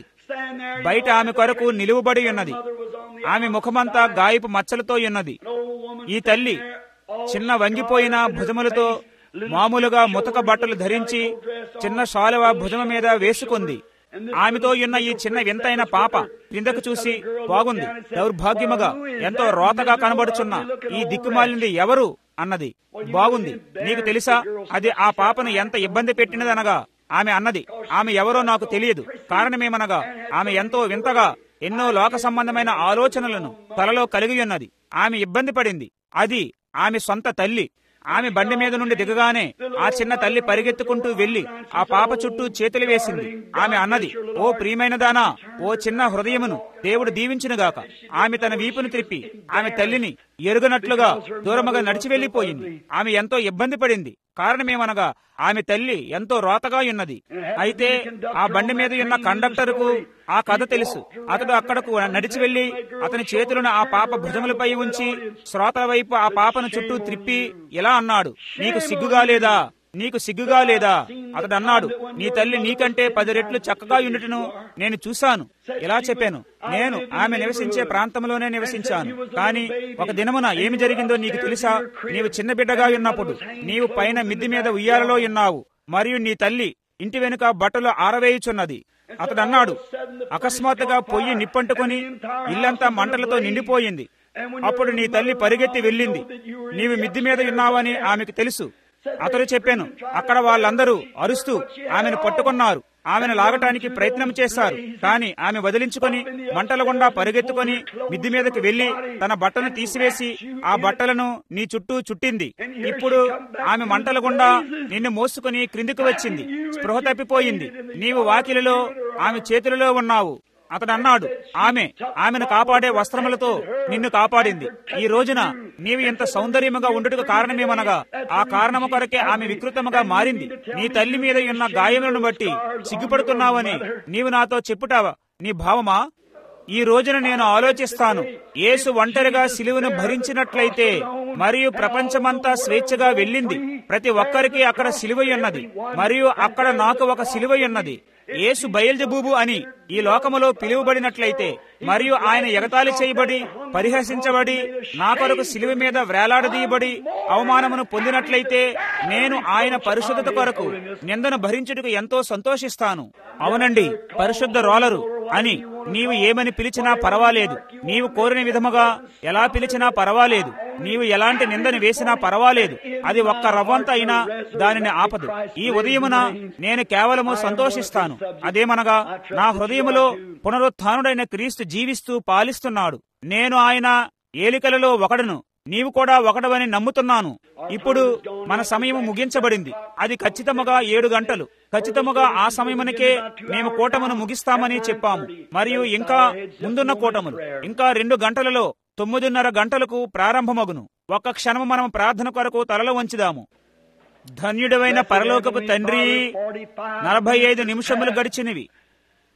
బయట ఆమె కొరకు నిలువబడి ఉన్నది ఆమె ముఖమంతా గాయపు మచ్చలతో ఉన్నది ఈ తల్లి చిన్న వంగిపోయిన భుజములతో మామూలుగా ముతక బట్టలు ధరించి చిన్న శాలువ భుజమ మీద వేసుకుంది ఆమెతో ఉన్న ఈ చిన్న వింతైన పాప క్రిందకు చూసి బాగుంది దౌర్భాగ్యముగా ఎంతో రోతగా కనబడుచున్న ఈ దిక్కుమాలింది ఎవరు అన్నది బాగుంది నీకు తెలుసా అది ఆ పాపను ఎంత ఇబ్బంది పెట్టినదనగా ఆమె అన్నది ఆమె ఎవరో నాకు తెలియదు కారణమేమనగా ఆమె ఎంతో వింతగా ఎన్నో లోక సంబంధమైన ఆలోచనలను తలలో కలిగి ఉన్నది ఆమె ఇబ్బంది పడింది అది ఆమె సొంత తల్లి ఆమె బండి మీద నుండి దిగగానే ఆ చిన్న తల్లి పరిగెత్తుకుంటూ వెళ్లి ఆ పాప చుట్టూ చేతులు వేసింది ఆమె అన్నది ఓ ప్రియమైన దానా ఓ చిన్న హృదయమును దేవుడు దీవించునుగాక ఆమె తన వీపును త్రిప్పి ఆమె తల్లిని ఎరుగనట్లుగా దూరముగా నడిచి వెళ్లిపోయింది ఆమె ఎంతో ఇబ్బంది పడింది కారణమేమనగా ఆమె తల్లి ఎంతో రోతగా ఉన్నది అయితే ఆ బండి మీద ఉన్న కండక్టర్కు ఆ కథ తెలుసు అతడు అక్కడకు నడిచి వెళ్లి అతని చేతులను ఆ పాప భుజములపై ఉంచి శ్రోతల వైపు ఆ పాపను చుట్టూ త్రిప్పి ఇలా అన్నాడు నీకు సిగ్గుగా లేదా నీకు సిగ్గుగా లేదా అతడు అన్నాడు నీ తల్లి నీకంటే పది రెట్లు చక్కగా ఉండుటను నేను చూశాను ఇలా చెప్పాను నేను ఆమె నివసించే ప్రాంతంలోనే నివసించాను కానీ ఒక దినమున ఏమి జరిగిందో నీకు తెలుసా నీవు చిన్న బిడ్డగా ఉన్నప్పుడు నీవు పైన మిద్ది మీద ఉయ్యాలలో ఉన్నావు మరియు నీ తల్లి ఇంటి వెనుక బట్టలు ఆరవేయుచున్నది అతడు అన్నాడు అకస్మాత్తుగా పొయ్యి నిప్పంటుకొని ఇల్లంతా మంటలతో నిండిపోయింది అప్పుడు నీ తల్లి పరిగెత్తి వెళ్ళింది నీవు మిద్ది మీద ఉన్నావని ఆమెకు తెలుసు అతడు చెప్పాను అక్కడ వాళ్ళందరూ అరుస్తూ ఆమెను పట్టుకున్నారు ఆమెను లాగటానికి ప్రయత్నం చేశారు కానీ ఆమె వదిలించుకొని మంటల గుండా పరిగెత్తుకొని మిద్ది మీదకి వెళ్లి తన బట్టను తీసివేసి ఆ బట్టలను నీ చుట్టూ చుట్టింది ఇప్పుడు ఆమె మంటల గుండా నిన్ను మోసుకుని క్రిందికి వచ్చింది స్పృహ తప్పిపోయింది నీవు వాకిలిలో ఆమె చేతులలో ఉన్నావు అతడు అన్నాడు ఆమె ఆమెను కాపాడే వస్త్రములతో నిన్ను కాపాడింది ఈ రోజున నీవు ఇంత సౌందర్యముగా ఉండుటకు కారణమేమనగా ఆ కారణము కొరకే ఆమె వికృతముగా మారింది నీ తల్లి మీద ఉన్న గాయములను బట్టి సిగ్గుపడుతున్నావని నీవు నాతో చెప్పుటావా నీ భావమా ఈ రోజున నేను ఆలోచిస్తాను యేసు ఒంటరిగా సిలువను భరించినట్లయితే మరియు ప్రపంచమంతా స్వేచ్ఛగా వెళ్ళింది ప్రతి ఒక్కరికి అక్కడ సిలువ ఉన్నది మరియు అక్కడ నాకు ఒక సిలువ ఉన్నది యేసు బయల్జబూబు అని ఈ లోకములో పిలువబడినట్లయితే మరియు ఆయన ఎగతాళి చేయబడి పరిహసించబడి నా కొరకు సిలువ మీద వేలాడదీయబడి అవమానమును పొందినట్లయితే నేను ఆయన పరిశుద్ధత కొరకు నిందను భరించుటకు ఎంతో సంతోషిస్తాను అవునండి పరిశుద్ధ రోలరు అని నీవు ఏమని పిలిచినా పర్వాలేదు నీవు కోరిన విధముగా ఎలా పిలిచినా పర్వాలేదు నీవు ఎలాంటి నిందని వేసినా పర్వాలేదు అది ఒక్క రవ్వంత అయినా దానిని ఆపదు ఈ ఉదయమున నేను కేవలము సంతోషిస్తాను అదేమనగా నా హృదయములో పునరుత్డైన క్రీస్తు జీవిస్తూ పాలిస్తున్నాడు నేను ఆయన ఏలికలలో ఒకడును నీవు కూడా ఒకడవని నమ్ముతున్నాను ఇప్పుడు మన సమయం ముగించబడింది అది ఖచ్చితముగా ఏడు గంటలు ఖచ్చితముగా ఆ సమయమునకే మేము కూటమును ముగిస్తామని చెప్పాము మరియు ఇంకా ముందున్న కూటములు ఇంకా రెండు గంటలలో తొమ్మిదిన్నర గంటలకు ప్రారంభమగును ఒక్క క్షణము మనం ప్రార్థన కొరకు తలలో వంచుదాము ధన్యుడమైన పరలోకపు తండ్రి నలభై ఐదు నిమిషములు గడిచినవి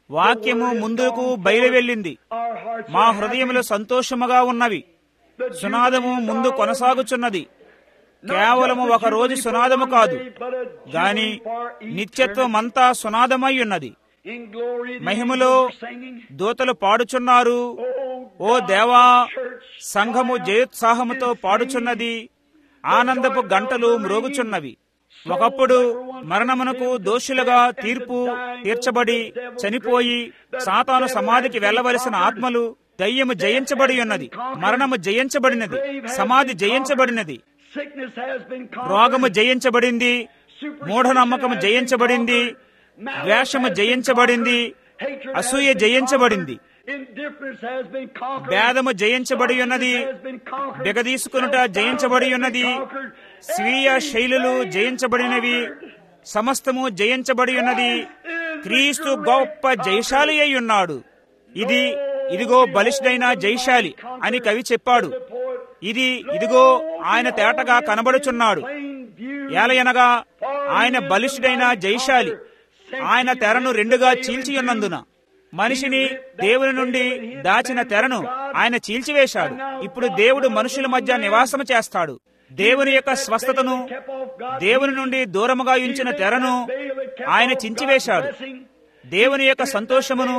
వాక్యము ముందుకు బయలువెళ్ళింది Our hearts మా are హృదయములు సంతోషముగా ఉన్నవి సునాదము ముందు కొనసాగుచున్నది కేవలము ఒక రోజు సునాదము కాదు గాని నిత్యత్వమంతా సునాదమై ఉన్నది In glory, the మహిమలో angels are singing. దూతలు పాడుచున్నారు ఓ దేవా సంఘము జయోత్సాహముతో పాడుచున్నది ఆనందపు గంటలు మ్రోగుచున్నవి ఒకప్పుడు మరణమునకు దోషులుగా తీర్పు తీర్చబడి చనిపోయి సాతాను సమాధికి వెళ్ళవలసిన ఆత్మలు దయ్యము జయించబడి ఉన్నది మరణము జయించబడినది సమాధి జయించబడినది Sickness has been conquered. రోగము జయించబడింది మూఢనమ్మకము జయించబడింది ద్వేషము జయించబడింది అసూయ జయించబడింది Indifference has been conquered. భేదము జయించబడి ఉన్నది Has been conquered. బిగదీసుకునుట జయించబడి ఉన్నది స్వీయ శైలులు జయించబడినవి సమస్తము జయించబడి ఉన్నది క్రీస్తు గొప్ప జయశాలి అయి ఉన్నాడు ఇది ఇదిగో బలిష్ఠైన జయశాలి అని కవి చెప్పాడు ఇది ఇదిగో ఆయన తేటగా కనబడుచున్నాడు ఏలయనగా ఆయన బలిష్ఠుడైన జయశాలి ఆయన తెరను రెండుగా చీల్చి ఉన్నందున మనిషిని దేవుని నుండి దాచిన తెరను ఆయన చీల్చివేశాడు ఇప్పుడు దేవుడు మనుషుల మధ్య నివాసము చేస్తాడు దేవుని యొక్క స్వస్థతను దేవుని నుండి దూరముగా ఉంచిన తెరను ఆయన చించివేశాడు దేవుని యొక్క సంతోషమును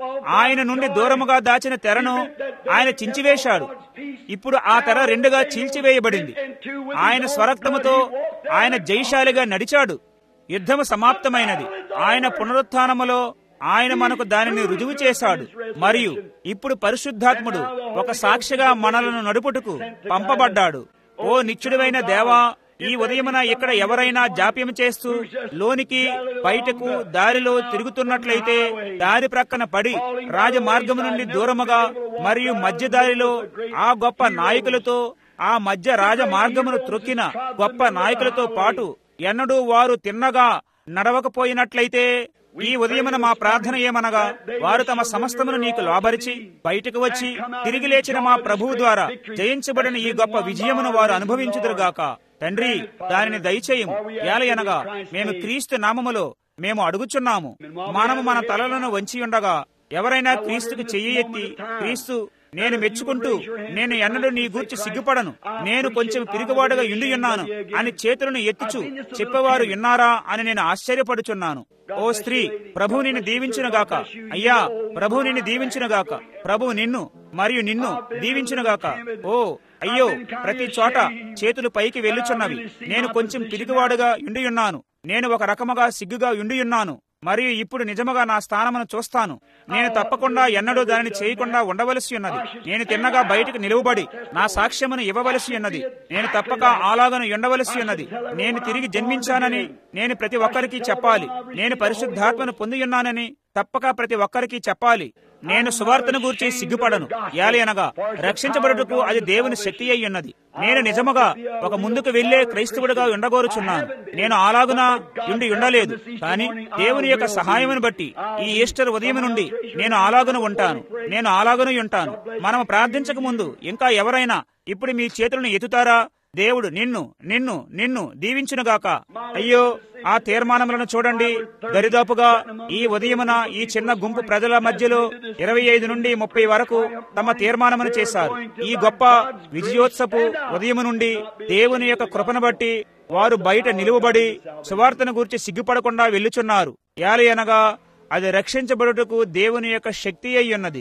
ఆయన నుండి దూరముగా దాచిన తెరను ఆయన చించివేశాడు ఇప్పుడు ఆ తెర రెండుగా చీల్చివేయబడింది ఆయన స్వరక్తముతో ఆయన జయశాలిగా నడిచాడు యుద్ధము సమాప్తమైనది ఆయన పునరుత్థానములో ఆయన మనకు దానిని రుజువు చేశాడు మరియు ఇప్పుడు పరిశుద్ధాత్ముడు ఒక సాక్షిగా మనలను నడుపుటకు పంపబడ్డాడు ఓ నిత్యుడివైన దేవా ఈ ఉదయమున ఇక్కడ ఎవరైనా జాప్యం చేస్తూ లోనికి బయటకు దారిలో తిరుగుతున్నట్లయితే దారి ప్రక్కన పడి రాజమార్గము నుండి దూరముగా మరియు మధ్య దారిలో ఆ గొప్ప నాయకులతో ఆ మధ్య రాజమార్గమును త్రొక్కిన గొప్ప నాయకులతో పాటు ఎన్నడూ వారు తిన్నగా నడవకపోయినట్లయితే ఈ ఉదయమున మా ప్రార్థన ఏమనగా వారు తమ సమస్తమును నీకు లోబరిచి బయటకు వచ్చి తిరిగి లేచిన మా ప్రభువు ద్వారా జయించబడిన ఈ గొప్ప విజయమును వారు అనుభవించుదురుగాక తండ్రి దానిని దయచేయము ఏలయనగా మేము క్రీస్తు నామములో మేము అడుగుచున్నాము మనము మన తలలను వంచి ఉండగా ఎవరైనా క్రీస్తుకు చెయ్యి ఎత్తి క్రీస్తు నేను మెచ్చుకుంటూ నేను ఎన్నడూ నీ గూర్చి సిగ్గుపడను నేను కొంచెం పిరుగుబాటుగా ఇండి ఉన్నాను అని చేతులను ఎత్తుచు చెప్పేవారు ఉన్నారా అని నేను ఆశ్చర్యపడుచున్నాను ఓ స్త్రీ ప్రభు నిన్ను దీవించునుగాక అయ్యా ప్రభు నిన్ను దీవించునుగాక ప్రభు నిన్ను మరియు నిన్ను దీవించునుగాక ఓ అయ్యో ప్రతి చోట చేతులు పైకి వెళ్ళుచున్నవి నేను కొంచెం పిరిగివాడుగా ఉండి ఉన్నాను నేను ఒక రకముగా సిగ్గుగా ఉండి ఉన్నాను మరియు ఇప్పుడు నిజముగా నా స్థానమును చూస్తాను నేను తప్పకుండా ఎన్నడూ దానిని చేయకుండా ఉండవలసి ఉన్నది నేను తిన్నగా బయటకు నిలువబడి నా సాక్ష్యమును ఇవ్వవలసి ఉన్నది నేను తప్పక అలాగను ఉండవలసి ఉన్నది నేను తిరిగి జన్మించానని నేను ప్రతి ఒక్కరికి చెప్పాలి నేను పరిశుద్ధాత్మను పొంది ఉన్నానని తప్పక ప్రతి ఒక్కరికి చెప్పాలి నేను సువార్తను గూర్చి సిగ్గుపడను యాలి అనగా రక్షించబడుటకు అది దేవుని శక్తి అయి ఉన్నది నేను నిజముగా ఒక ముందుకు వెళ్లే క్రైస్తవుడిగా ఉండగోరుచున్నాను నేను అలాగున ఉండి ఉండలేదు కానీ దేవుని యొక్క సహాయమును బట్టి ఈ ఈస్టర్ ఉదయం నుండి నేను అలాగున ఉంటాను నేను అలాగున ఉంటాను మనం ప్రార్థించక ముందు ఇంకా ఎవరైనా ఇప్పుడు మీ చేతులను ఎత్తుతారా దేవుడు నిన్ను నిన్ను నిన్ను దీవించునుగాక అయ్యో ఆ తీర్మానములను చూడండి దరిదాపుగా ఈ ఉదయమున ఈ చిన్న గుంపు ప్రజల మధ్యలో ఇరవై ఐదు నుండి ముప్పై వరకు తమ తీర్మానమును చేశారు ఈ గొప్ప విజయోత్సపు ఉదయము నుండి దేవుని యొక్క కృపను బట్టి వారు బయట నిలువబడి సువార్తను గురించి సిగ్గుపడకుండా వెళ్ళుచున్నారు యాలి అనగా అది రక్షించబడుటకు దేవుని యొక్క శక్తి అయి ఉన్నది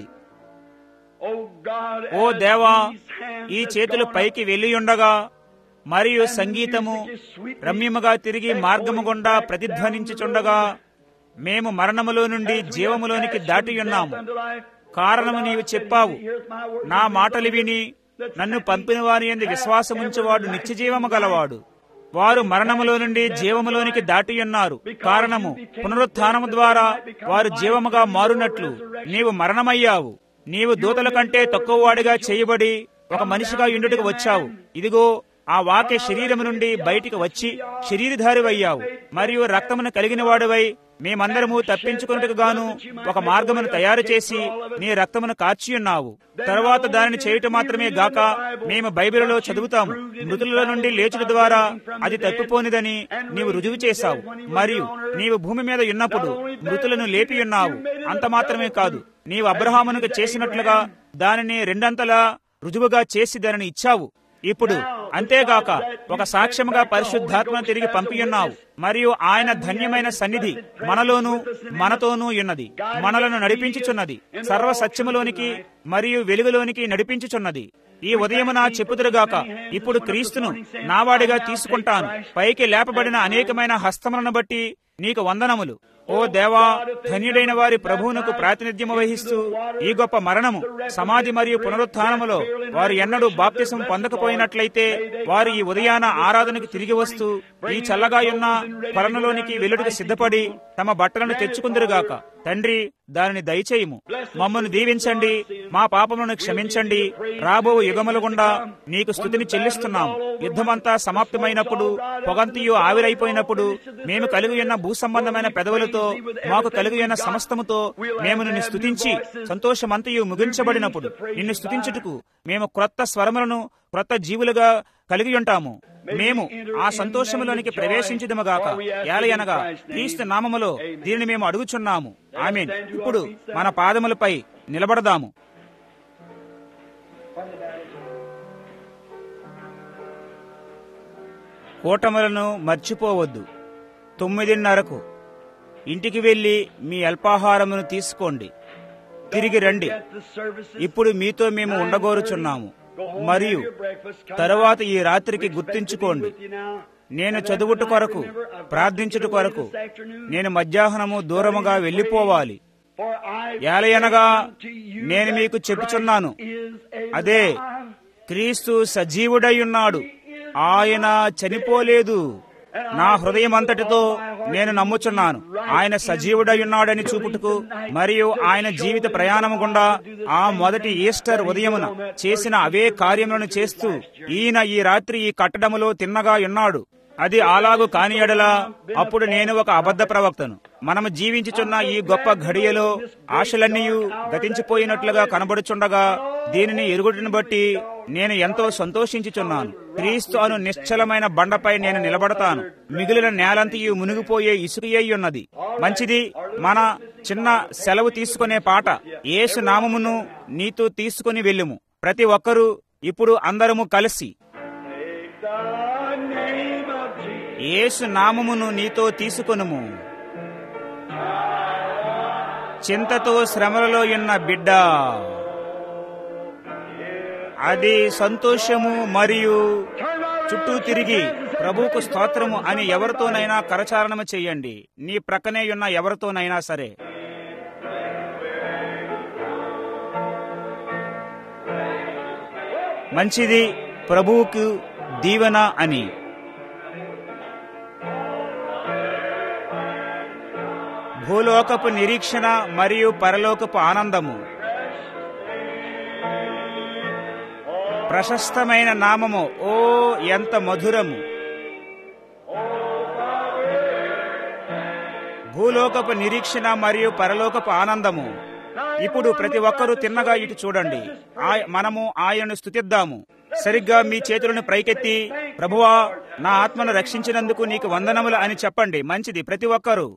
ఓ దేవా ఈ చేతులు పైకి వెళ్ళి ఉండగా మరియు సంగీతము రమ్యముగా తిరిగి మార్గము గుండా ప్రతిధ్వనించుచుండగా మేము మరణములో నుండి జీవములోనికి దాటి ఉన్నాము కారణము నీవు చెప్పావు నా మాటలు విని నన్ను పంపిన వారి ఎందు విశ్వాసముంచువాడు నిత్య జీవము గలవాడు వారు మరణములో నుండి జీవములోనికి దాటి ఉన్నారు కారణము పునరుత్నము ద్వారా వారు జీవముగా మారునట్లు నీవు మరణమయ్యావు నీవు దూతల కంటే తక్కువ వాడిగా చేయబడి ఒక మనిషిగా ఇండుటకు వచ్చావు ఇదిగో ఆ వాక్య శరీరము నుండి బయటికి వచ్చి శరీరధారివయ్యావు మరియు రక్తమును కలిగిన వాడివై మేమందరము తప్పించుకున్నట్టుకు గాను ఒక మార్గమును తయారు చేసి నీ రక్తమును కార్చియున్నావు తరువాత దానిని చేయటం మాత్రమే గాక మేము బైబిల్లో చదువుతాము మృతుల నుండి లేచుట ద్వారా అది తప్పిపోనిదని నీవు రుజువు చేశావు మరియు నీవు భూమి మీద ఉన్నప్పుడు మృతులను లేపి ఉన్నావు అంత మాత్రమే కాదు నీవు అబ్రహామునకు చేసినట్లుగా దానిని రెండంతలా రుజువుగా చేసి దానిని ఇచ్చావు ఇప్పుడు అంతేగాక ఒక సాక్ష్యముగా పరిశుద్ధాత్మను తిరిగి పంపియున్నావు మరియు ఆయన ధన్యమైన సన్నిధి మనలోను మనతోనూ ఉన్నది మనలను నడిపించుచున్నది సర్వ సత్యములోనికి మరియు వెలుగులోనికి నడిపించుచున్నది ఈ ఉదయమున చెప్పుదురుగాక ఇప్పుడు క్రీస్తును నావాడిగా తీసుకుంటాను పైకి లేపబడిన అనేకమైన హస్తములను బట్టి నీకు వందనములు ఓ దేవా ధన్యుడైన వారి ప్రభువునకు ప్రాతినిధ్యము వహిస్తూ ఈ గొప్ప మరణము సమాధి మరియు పునరుత్నములో వారు ఎన్నడూ బాప్తిసం పొందకపోయినట్లయితే వారు ఈ ఉదయాన ఆరాధనకు తిరిగి వస్తూ ఈ చల్లగా ఉన్న కొలనులోనికి వెలుడికి సిద్ధపడి తమ బట్టలను తెచ్చుకుందరుగాక తండ్రి దానిని దయచేయము మమ్మల్ని దీవించండి మా పాపములను క్షమించండి రాబో యుగముల గుండా నీకు స్థుతిని చెల్లిస్తున్నాం యుద్ధమంతా సమాప్తమైనప్పుడు పొగంతియు ఆవిరైపోయినప్పుడు మేము కలిగి ఉన్న భూ సంబంధమైన పెదవులతో మాకు కలిగి ఉన్న సమస్తముతో మేము నిన్ను స్థుతించి సంతోషమంతయు ముగించబడినప్పుడు నిన్ను స్థుతించుటకు మేము క్రొత్త స్వరములను క్రొత్త జీవులుగా కలిగి ఉంటాము మేము ఆ సంతోషములోనికి ప్రవేశించదముగాక ఏలయనగా క్రీస్తు నామములో దీనిని మేము అడుగుచున్నాము ఆమెన్ ఇప్పుడు మన పాదములపై నిలబడదాము కూటములను మర్చిపోవద్దు తొమ్మిదిన్నరకు ఇంటికి వెళ్లి మీ అల్పాహారమును తీసుకోండి తిరిగి రండి ఇప్పుడు మీతో మేము ఉండగోరుచున్నాము మరియు తరువాత ఈ రాత్రికి గుర్తించుకోండి నేను చదువుట కొరకు ప్రార్థించుట కొరకు నేను మధ్యాహ్నము దూరముగా వెళ్ళిపోవాలి ఏలయనగా నేను మీకు చెప్పుచున్నాను అదే క్రీస్తు సజీవుడై ఉన్నాడు ఆయన చనిపోలేదు నా హృదయం అంతటితో నేను నమ్ముచున్నాను ఆయన సజీవుడై ఉన్నాడని చూపుటకు మరియు ఆయన జీవిత ప్రయాణము గుండా ఆ మొదటి ఈస్టర్ ఉదయమున చేసిన అవే కార్యములను చేస్తూ ఈయన ఈ రాత్రి ఈ కట్టడములో తిన్నగా ఉన్నాడు అది అలాగు కాని ఎడలా అప్పుడు నేను ఒక అబద్ధ ప్రవక్తను మనము జీవించుచున్న ఈ గొప్ప ఘడియలో ఆశలన్నీ గతించిపోయినట్లుగా కనబడుచుండగా దీనిని ఎరుగుటిని బట్టి నేను ఎంతో సంతోషించుచున్నాను క్రీస్తు అను నిశ్చలమైన బండపై నేను నిలబడతాను మిగిలిన నేలంతయు మునిగిపోయే ఇసుకయ్యి ఉన్నది మంచిది మన చిన్న సెలవు తీసుకునే పాట ఏసు నామమును నీతో తీసుకుని వెళ్ళుము ప్రతి ఒక్కరూ ఇప్పుడు అందరము కలిసి యేసు నామమును నీతో తీసుకొనుము చింతతో శ్రమలలో ఉన్న బిడ్డ అది సంతోషము మరియు చుట్టూ తిరిగి ప్రభువుకు స్తోత్రము అని ఎవరితోనైనా కరచారణము చెయ్యండి నీ ప్రక్కనే ఉన్న ఎవరితోనైనా సరే మంచిది ప్రభువుకు దీవెన అని భూలోకపు నిరీక్షణ మరియు పరలోకపు ఆనందము ప్రశస్తమైన నామము ఓ ఎంత మధురము భూలోకపు నిరీక్షణ మరియు పరలోకపు ఆనందము ఇప్పుడు ప్రతి ఒక్కరూ తిన్నగా ఇటు చూడండి ఆయ- మనము ఆయనను స్థుతిద్దాము సరిగ్గా మీ చేతులను పైకెత్తి ప్రభువా నా ఆత్మను రక్షించినందుకు నీకు వందనములు అని చెప్పండి మంచిది ప్రతి ఒక్కరూ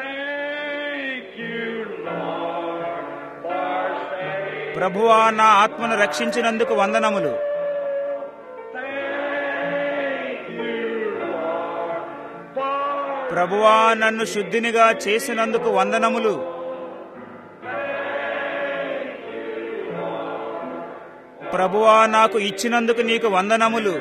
ప్రభువా నా ఆత్మను రక్షించినందుకు వందనములు ప్రభువా నన్ను శుద్ధినిగా చేసినందుకు వందనములు ప్రభువా నాకు ఇచ్చినందుకు నీకు వందనములు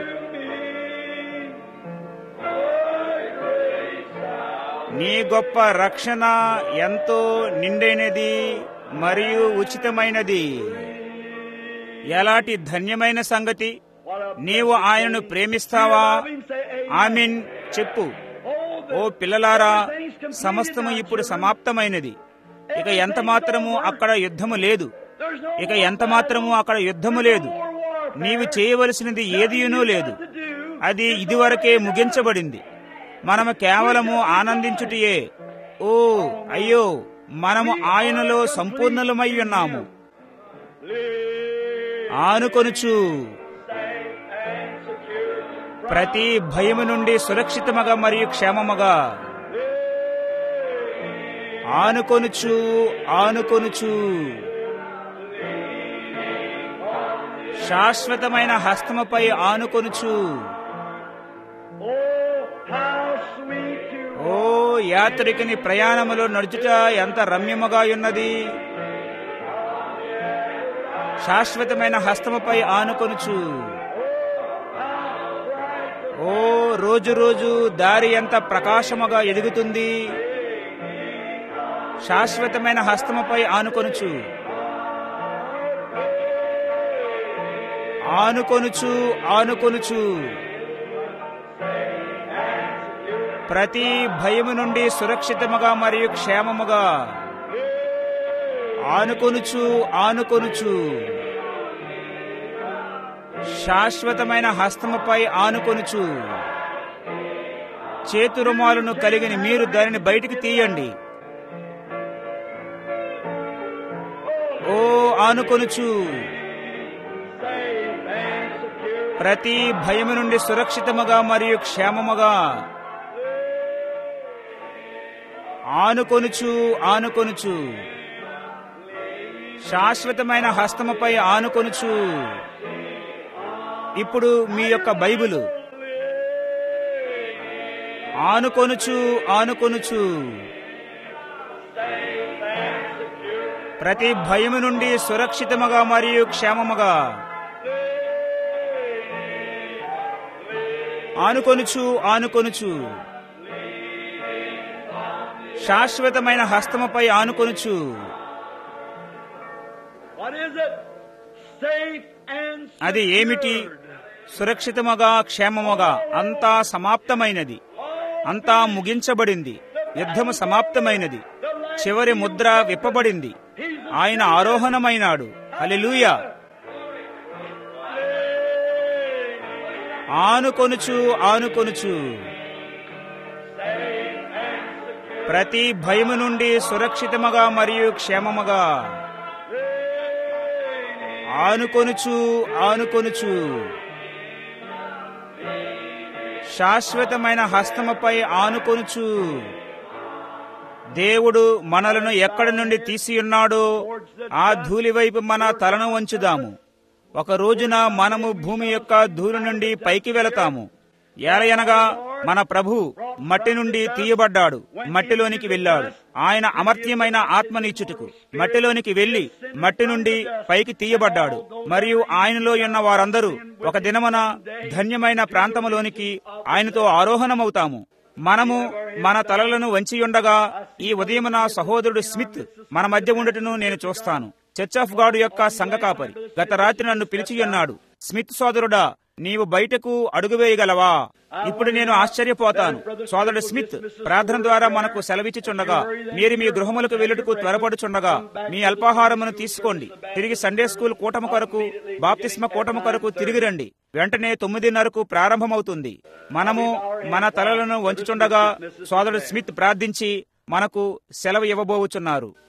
నీ గొప్ప రక్షణ ఎంతో నిండైనది మరియు ఉచితమైనది ఎలాంటి ధన్యమైన సంగతి నీవు ఆయనను ప్రేమిస్తావా ఆమెన్ చెప్పు ఓ పిల్లలారా సమస్తము ఇప్పుడు సమాప్తమైనది ఇక ఎంత మాత్రము అక్కడ యుద్ధము లేదు ఇక ఎంత మాత్రము అక్కడ యుద్ధము లేదు నీవు చేయవలసినది ఏదియునూ లేదు అది ఇదివరకే ముగించబడింది మనము కేవలము ఆనందించుటయే ఓ అయ్యో మనము ఆయనలో సంపూర్ణులమై ఉన్నాము ఆనుకొనుచు ప్రతి భయము నుండి సురక్షితముగా మరియు క్షేమముగా ఆనుకొనుచు ఆనుకొనుచు శాశ్వతమైన హస్తముపై ఆనుకొనుచు Oh, how sweet to ఓ యాత్రికుని ప్రయాణములో నడుచుట ఎంత రమ్యముగా ఉన్నది శాశ్వతమైన హస్తముపై ఆనుకొనుచు ఓ రోజు రోజు దారి ఎంత ప్రకాశముగా ఎదుగుతుంది శాశ్వతమైన హస్తముపై ఆనుకొనుచు ఆనుకొనుచు ఆనుకొనుచు ప్రతి భయము నుండి సురక్షితముగా మరియు క్షేమముగా ఆనుకొనుచు ఆనుకొనుచు శాశ్వతమైన హస్తముపై ఆనుకొనుచు చేతురుమాలను కలిగిన మీరు దానిని బయటికి తీయండి ఓ ఆనుకొనుచు ప్రతి భయము నుండి సురక్షితముగా మరియు క్షేమముగా ఆనుకొనుచు ఆనుకొనుచు శాశ్వతమైన హస్తముపై ఆనుకొనుచు ఇప్పుడు మీ యొక్క బైబిలు ఆనుకొనుచు ఆనుకొనుచు ప్రతి భయము నుండి సురక్షితముగా మరియు క్షేమముగా ఆనుకొనుచు ఆనుకొనుచు శాశ్వతమైన హస్తముపై ఆనుకొనుచు What is it? Safe and అది ఏమిటి సురక్షితముగా క్షేమముగా అంతా సమాప్తమైనది అంతా ముగించబడింది యుద్ధము సమాప్తమైనది చివరి ముద్ర విప్పబడింది ఆయన ఆరోహణమైనాడు హల్లెలూయా ఆనుకొనుచు ఆనుకొనుచు ప్రతి భయము నుండి సురక్షితముగా మరియు క్షేమముగా ఆనుకొనుచు ఆనుకొనుచు శాశ్వతమైన హస్తముపై ఆనుకొనుచు దేవుడు మనలను ఎక్కడి నుండి తీసి ఉన్నాడో ఆ ధూళి వైపు మన తలను వంచుదాము ఒక రోజున మనము భూమి యొక్క ధూళి నుండి పైకి వెళతాము ఏలయనగా మన ప్రభు మట్టి నుండి తీయబడ్డాడు మట్టిలోనికి వెళ్ళాడు ఆయన అమర్త్యమైన ఆత్మనిచ్చుటకు మట్టిలోనికి వెళ్లి మట్టి నుండి పైకి తీయబడ్డాడు మరియు ఆయనలో ఉన్న వారందరూ ఒక దినమున ధన్యమైన ప్రాంతములోనికి ఆయనతో ఆరోహణమవుతాము మనము మన తలలను వంచి ఉండగా ఈ ఉదయమున సహోదరుడు స్మిత్ మన మధ్య ఉండటను నేను చూస్తాను చర్చ్ ఆఫ్ గాడ్ యొక్క సంఘ కాపరి గత రాత్రి నన్ను పిలిచి ఉన్నాడు స్మిత్ సోదరుడా నీవు బయటకు అడుగు వేయగలవా ఇప్పుడు నేను ఆశ్చర్యపోతాను సోదరుడు స్మిత్ ప్రార్థన ద్వారా మనకు సెలవిచ్చుచుండగా మీరు మీ గృహములకు వెళ్ళుటకు త్వరపడుచుండగా మీ అల్పాహారమును తీసుకోండి తిరిగి సండే స్కూల్ కూటమి కొరకు బాప్తిస్మ కూటమి కొరకు తిరిగి రండి వెంటనే తొమ్మిదిన్నరకు ప్రారంభమవుతుంది మనము మన తలలను వంచుచుండగా సోదరుడు స్మిత్ ప్రార్థించి మనకు సెలవు ఇవ్వబోచున్నారు